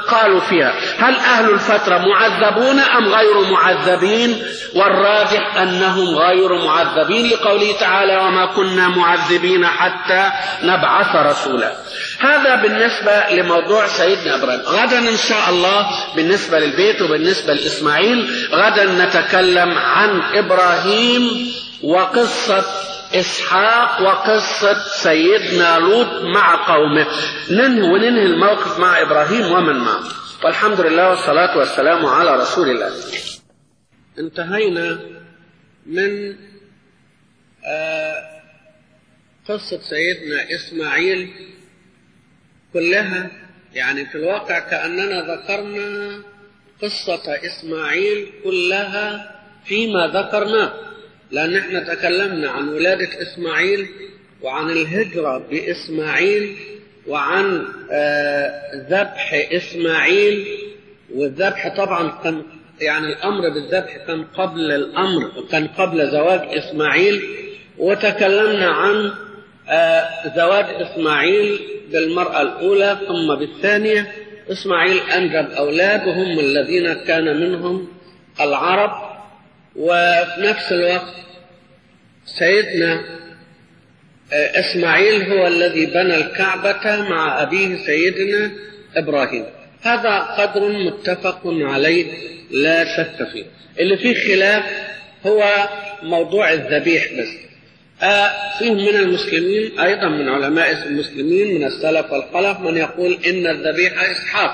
قالوا فيها هل أهل الفترة معذبون أم غير معذبين والراجح أنهم غير معذبين لقوله تعالى وما كنا معذبين حتى نبعث رسولا هذا بالنسبة لموضوع سيدنا إبراهيم غدا إن شاء الله بالنسبة للبيت وبالنسبة لإسماعيل غدا نتكلم عن إبراهيم وقصة إسحاق وقصة سيدنا لوط مع قومه ننهي وننهي الموقف مع إبراهيم ومن معه والحمد لله والصلاة والسلام على رسول الله انتهينا من آه قصة سيدنا إسماعيل كلها يعني في الواقع كأننا ذكرنا قصة إسماعيل كلها فيما ذكرناه لأن احنا تكلمنا عن ولادة إسماعيل وعن الهجرة بإسماعيل وعن ذبح آه إسماعيل والذبح طبعا كان يعني الأمر بالذبح كان قبل الأمر كان قبل زواج إسماعيل وتكلمنا عن آه زواج إسماعيل بالمرأة الأولى ثم بالثانية إسماعيل أنجب أولاد وهم الذين كان منهم العرب وفي نفس الوقت سيدنا إسماعيل هو الذي بنى الكعبة مع أبيه سيدنا إبراهيم هذا قدر متفق عليه لا شك فيه اللي فيه خلاف هو موضوع الذبيح بس آه فيه من المسلمين أيضا من علماء المسلمين من السلف والخلف من يقول إن الذبيح إسحاق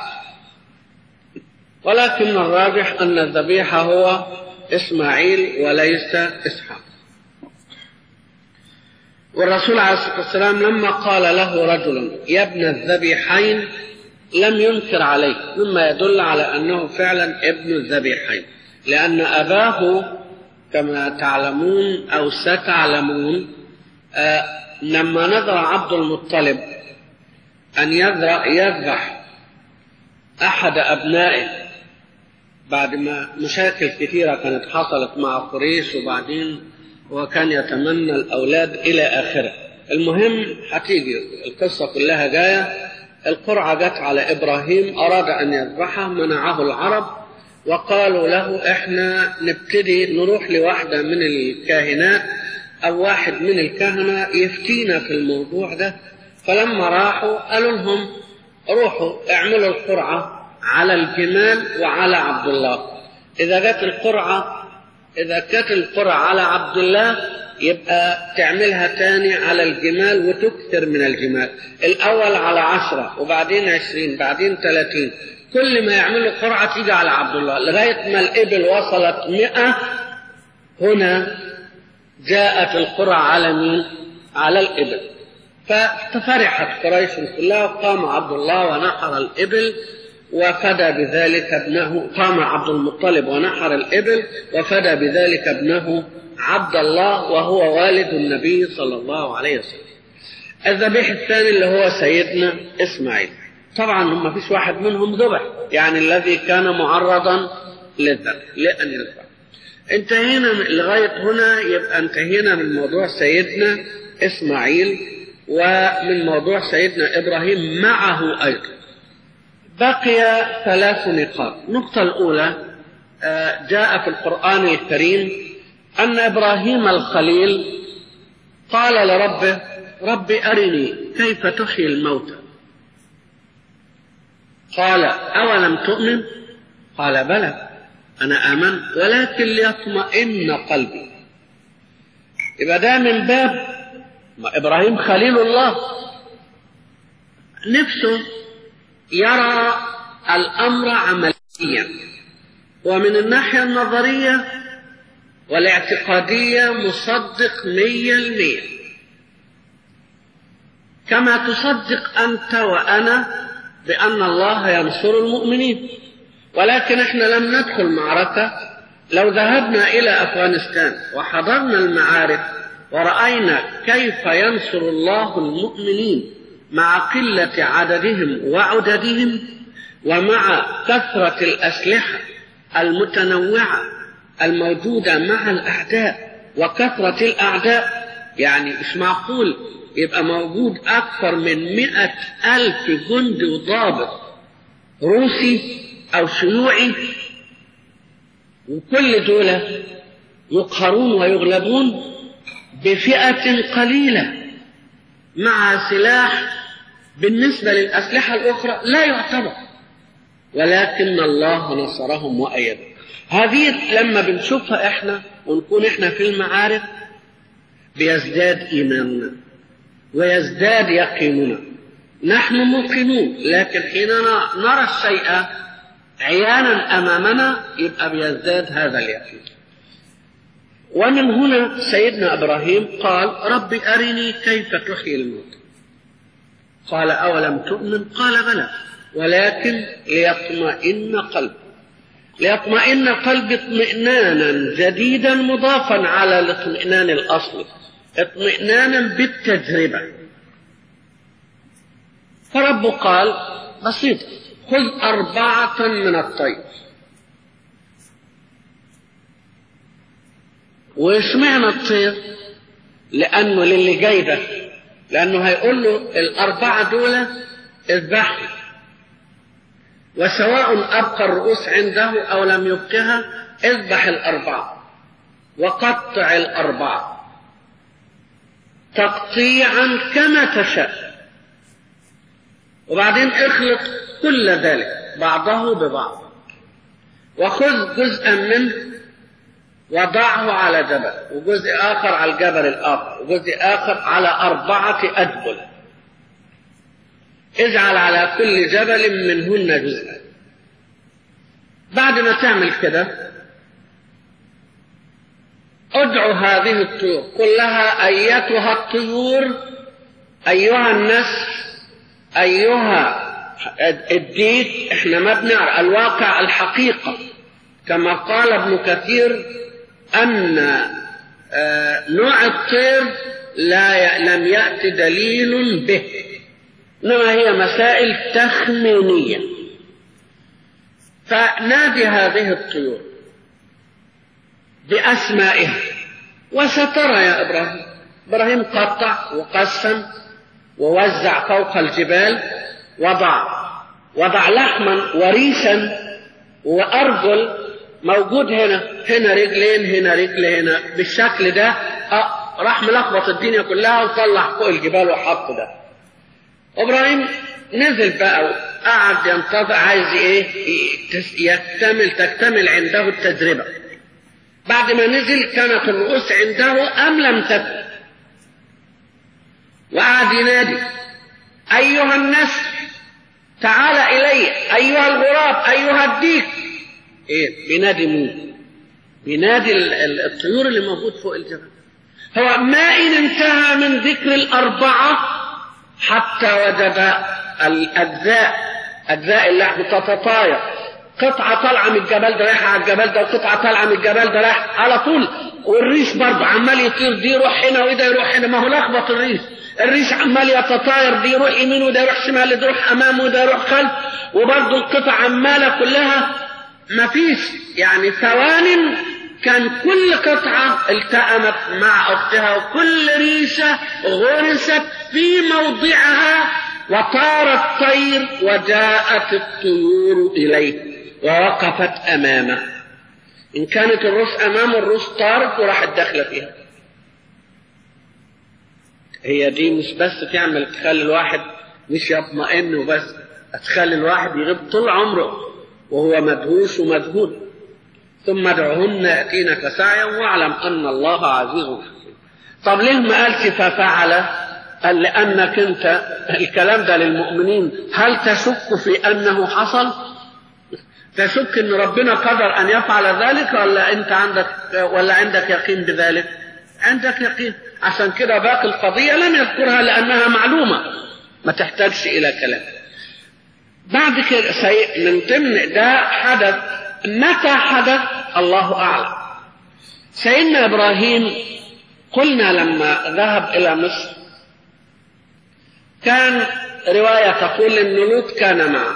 ولكن الراجح أن الذبيح هو إسماعيل وليس إسحاق والرسول عليه الصلاة والسلام لما قال له رجل يا ابن الذبيحين لم ينكر عليه مما يدل على أنه فعلا ابن الذبيحين لأن أباه كما تعلمون أو ستعلمون آه لما نذر عبد المطلب أن يذبح أحد أبنائه بعد ما مشاكل كثيرة كانت حصلت مع قريش وبعدين هو كان يتمنى الأولاد إلى آخره المهم هتيجي القصة كلها جاية القرعة جت على إبراهيم أراد أن يذبحه منعه العرب وقالوا له احنا نبتدي نروح لواحدة من الكاهنات أو واحد من الكهنة يفتينا في الموضوع ده فلما راحوا قالوا لهم روحوا اعملوا القرعة على الجمال وعلى عبد الله إذا جت القرعة إذا كانت القرعة على عبد الله يبقى تعملها تاني على الجمال وتكثر من الجمال الأول على عشرة وبعدين عشرين بعدين ثلاثين كل ما يعملوا قرعة تيجي على عبد الله لغاية ما الإبل وصلت مئة هنا جاءت القرعة على مين؟ على الإبل ففرحت قريش كلها وقام عبد الله ونحر الإبل وفدى بذلك ابنه قام عبد المطلب ونحر الإبل وفدى بذلك ابنه عبد الله وهو والد النبي صلى الله عليه وسلم الذبيح الثاني اللي هو سيدنا إسماعيل طبعا ما فيش واحد منهم ذبح يعني الذي كان معرضا للذبح لأن يذبح انتهينا لغاية هنا يبقى انتهينا من موضوع سيدنا إسماعيل ومن موضوع سيدنا إبراهيم معه أيضا بقي ثلاث نقاط النقطة الأولى جاء في القرآن الكريم أن إبراهيم الخليل قال لربه رب أرني كيف تحيي الموتى قال أولم تؤمن قال بلى أنا آمنت ولكن ليطمئن قلبي يبقى ده من باب إبراهيم خليل الله نفسه يرى الأمر عمليا ومن الناحية النظرية والاعتقادية مصدق مية المية كما تصدق أنت وأنا بأن الله ينصر المؤمنين ولكن احنا لم ندخل معركة لو ذهبنا إلى أفغانستان وحضرنا المعارك ورأينا كيف ينصر الله المؤمنين مع قلة عددهم وعددهم ومع كثرة الأسلحة المتنوعة الموجودة مع الأعداء وكثرة الأعداء يعني مش معقول يبقى موجود أكثر من مئة ألف جندي وضابط روسي أو شيوعي وكل دول يقهرون ويغلبون بفئة قليلة مع سلاح بالنسبة للأسلحة الأخرى لا يعتبر ولكن الله نصرهم وأيدهم هذه لما بنشوفها احنا ونكون احنا في المعارك بيزداد إيماننا ويزداد يقيننا نحن موقنون لكن حينما نرى الشيء عيانا أمامنا يبقى بيزداد هذا اليقين ومن هنا سيدنا إبراهيم قال رب أرني كيف تحيي الموت قال أولم تؤمن قال بلى ولكن ليطمئن قلبي ليطمئن قلبي اطمئنانا جديدا مضافا على الاطمئنان الأصلي اطمئنانا بالتجربة فرب قال بسيط خذ أربعة من الطير واشمعنى الطير لأنه للي جاي ده لأنه هيقول له الأربعة دول اذبحوا وسواء أبقى الرؤوس عنده أو لم يبقها اذبح الأربعة وقطع الأربعة تقطيعا كما تشاء وبعدين اخلط كل ذلك بعضه ببعض وخذ جزءا منه وضعه على جبل وجزء آخر على الجبل الآخر وجزء آخر على أربعة أدبل اجعل على كل جبل منهن جزءا بعد ما تعمل كده ادعو هذه الطيور كلها ايتها الطيور ايها النسر ايها الديك احنا ما بنعرف الواقع الحقيقه كما قال ابن كثير ان نوع الطير لا لم يأتي دليل به إنما هي مسائل تخمينية فنادي هذه الطيور بأسمائها وسترى يا إبراهيم إبراهيم قطع وقسم ووزع فوق الجبال وضع وضع لحما وريشا وأرجل موجود هنا هنا رجلين هنا رجل هنا بالشكل ده أه راح ملخبط الدنيا كلها وطلع فوق الجبال وحط ده ابراهيم نزل بقى وقعد ينتظر عايز ايه يكتمل تكتمل عنده التجربه بعد ما نزل كانت الرؤوس عنده ام لم تكن وقعد ينادي ايها النسر تعال الي ايها الغراب ايها الديك ايه بينادي مين بينادي الطيور اللي موجود فوق الجبل هو ما ان انتهى من ذكر الاربعه حتى وجد الأجزاء أجزاء اللحم تتطاير قطعة طالعة من الجبل ده رايحة على الجبل ده وقطعة طالعة من الجبل ده رايح على طول والريش برضه عمال يطير دي يروح هنا وده يروح هنا ما هو لخبط الريش الريش عمال يتطاير دي يروح يمين وده يروح شمال ده يروح أمام وده يروح خلف وبرضه القطع عمالة كلها ما فيش يعني ثوان كان كل قطعة التأمت مع أختها وكل ريشة غرست في موضعها وطار الطير وجاءت الطيور إليه ووقفت أمامه إن كانت الروس أمامه الروس طارت وراحت داخلة فيها هي دي مش بس تعمل تخلي الواحد مش يطمئن وبس تخلي الواحد يغيب طول عمره وهو مدهوش ومذهول ثم ادعهن يأتينك سعيا واعلم أن الله عزيز حكيم طب ليه ما قالش ففعل قال لأنك أنت الكلام ده للمؤمنين هل تشك في أنه حصل تشك أن ربنا قدر أن يفعل ذلك ولا أنت عندك ولا عندك يقين بذلك عندك يقين عشان كده باقي القضية لم يذكرها لأنها معلومة ما تحتاجش إلى كلام بعد كده من ضمن ده حدث متى حدث الله أعلم سيدنا إبراهيم قلنا لما ذهب إلى مصر كان رواية تقول إن لوط كان معه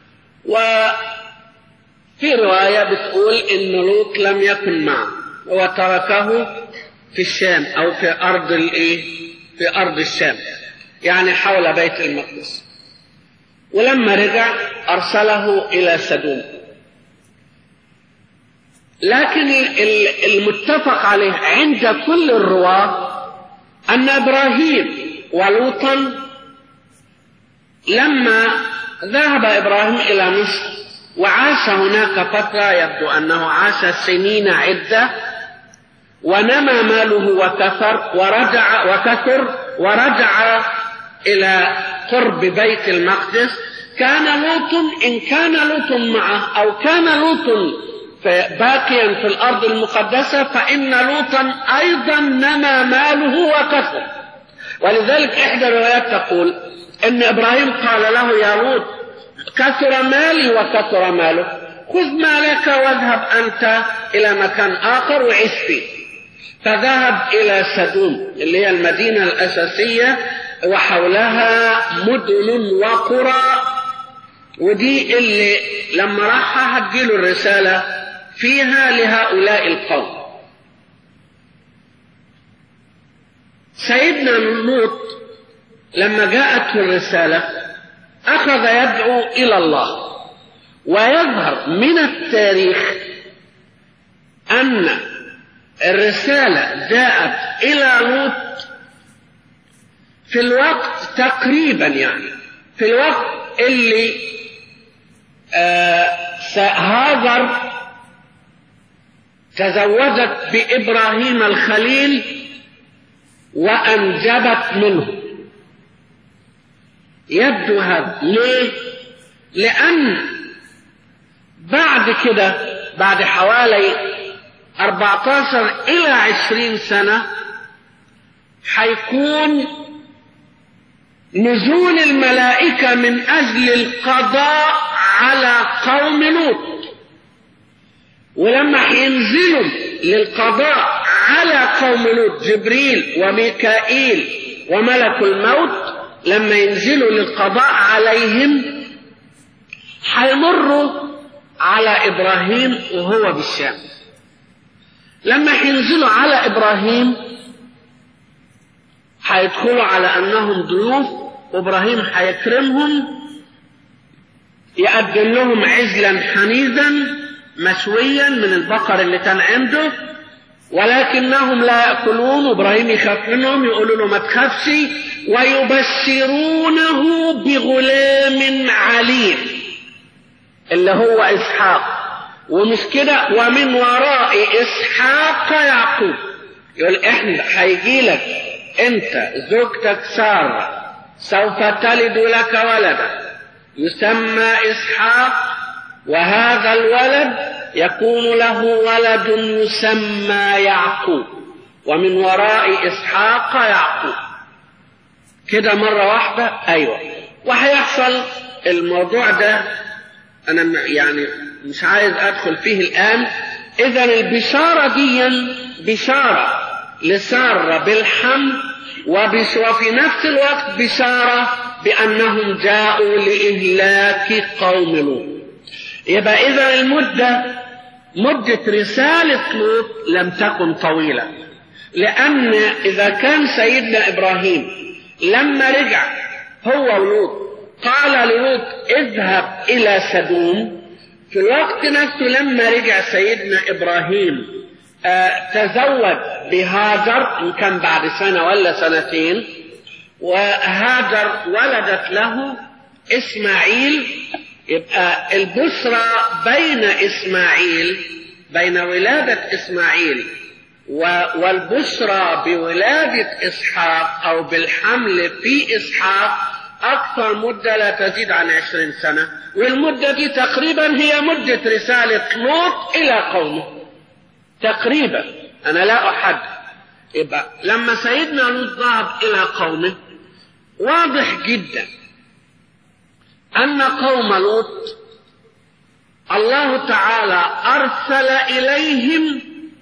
وفي رواية بتقول إن لوط لم يكن معه وتركه في الشام أو في أرض الإيه؟ في أرض الشام يعني حول بيت المقدس ولما رجع أرسله إلى سدوم لكن المتفق عليه عند كل الرواة أن إبراهيم ولوطا لما ذهب إبراهيم إلى مصر وعاش هناك فترة يبدو أنه عاش سنين عدة ونمى ماله وكثر ورجع وكثر ورجع إلى قرب بيت المقدس كان لوط إن كان لوط معه أو كان لوط باقيا في الأرض المقدسة فإن لوطا أيضا نمى ماله وكثر ولذلك إحدى الروايات تقول إن إبراهيم قال له يا لوط كثر مالي وكثر مالك خذ مالك واذهب أنت إلى مكان آخر وعيش فيه فذهب إلى سدوم اللي هي المدينة الأساسية وحولها مدن وقرى ودي اللي لما راحها هتجيله الرسالة فيها لهؤلاء القوم سيدنا لوط لما جاءته الرسالة أخذ يدعو إلى الله ويظهر من التاريخ أن الرسالة جاءت إلى لوط في الوقت تقريبا يعني في الوقت اللي آه هاجر تزوجت بإبراهيم الخليل وأنجبت منه يبدو هذا ليه؟ لأن بعد كده بعد حوالي 14 إلى 20 سنة حيكون نزول الملائكة من أجل القضاء على قوم لوط ولما حينزلوا للقضاء على قوم لوط جبريل وميكائيل وملك الموت لما ينزلوا للقضاء عليهم حيمروا على إبراهيم وهو بالشام لما حينزلوا على إبراهيم حيدخلوا على أنهم ضيوف وإبراهيم حيكرمهم يقدم لهم عزلا حنيذا مشويا من البقر اللي كان عنده ولكنهم لا يأكلون وإبراهيم يخاف منهم يقولوا له ما تخافش ويبشرونه بغلام عليم اللي هو إسحاق ومش كده ومن وراء إسحاق يعقوب يقول إحنا هيجي لك أنت زوجتك سارة سوف تلد لك ولدا يسمى إسحاق وهذا الولد يكون له ولد يسمى يعقوب ومن وراء إسحاق يعقوب كده مرة واحدة أيوة وهيحصل الموضوع ده أنا يعني مش عايز أدخل فيه الآن إذا البشارة دي بشارة لسارة بالحمل وفي نفس الوقت بشارة بأنهم جاءوا لإهلاك قوم لوط يبقى إذا المدة مدة رسالة لوط لم تكن طويلة لأن إذا كان سيدنا إبراهيم لما رجع هو ولوط قال للوط اذهب إلى سدوم في الوقت نفسه لما رجع سيدنا إبراهيم آه تزوج بهاجر إن كان بعد سنة ولا سنتين وهاجر ولدت له إسماعيل يبقى البشرى بين إسماعيل بين ولادة إسماعيل والبشرى بولادة إسحاق أو بالحمل في إسحاق أكثر مدة لا تزيد عن عشرين سنة والمدة دي تقريبا هي مدة رسالة لوط إلى قومه تقريبا أنا لا أحدد يبقى لما سيدنا لوط ذهب إلى قومه واضح جدا أن قوم لوط الله تعالى أرسل إليهم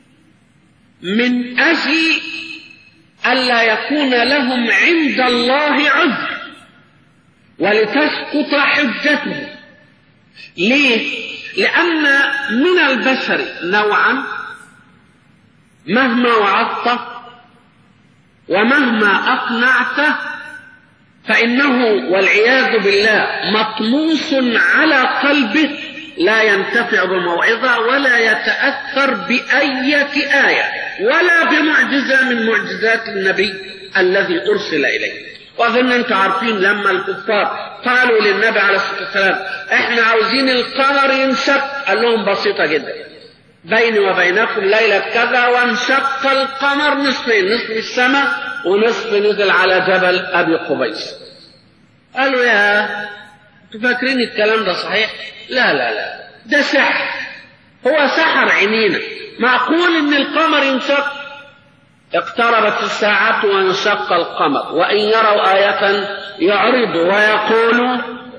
من أجل ألا يكون لهم عند الله عذر ولتسقط حجته ليه؟ لأن من البشر نوعا مهما وعظته ومهما أقنعته فإنه والعياذ بالله مطموس على قلبه لا ينتفع بموعظة ولا يتأثر بأية آية ولا بمعجزة من معجزات النبي الذي أرسل إليه وأظن أنتم عارفين لما الكفار قالوا للنبي عليه الصلاة والسلام إحنا عاوزين القمر ينشق قال لهم بسيطة جدا بيني وبينكم ليلة كذا وانشق القمر نصفين نصف السماء ونصف نزل على جبل أبي قبيس قالوا يا انتوا فاكرين الكلام ده صحيح لا لا لا ده سحر هو سحر عينينا معقول ان القمر ينشق اقتربت الساعة وانشق القمر وإن يروا آية يعرضوا ويقولوا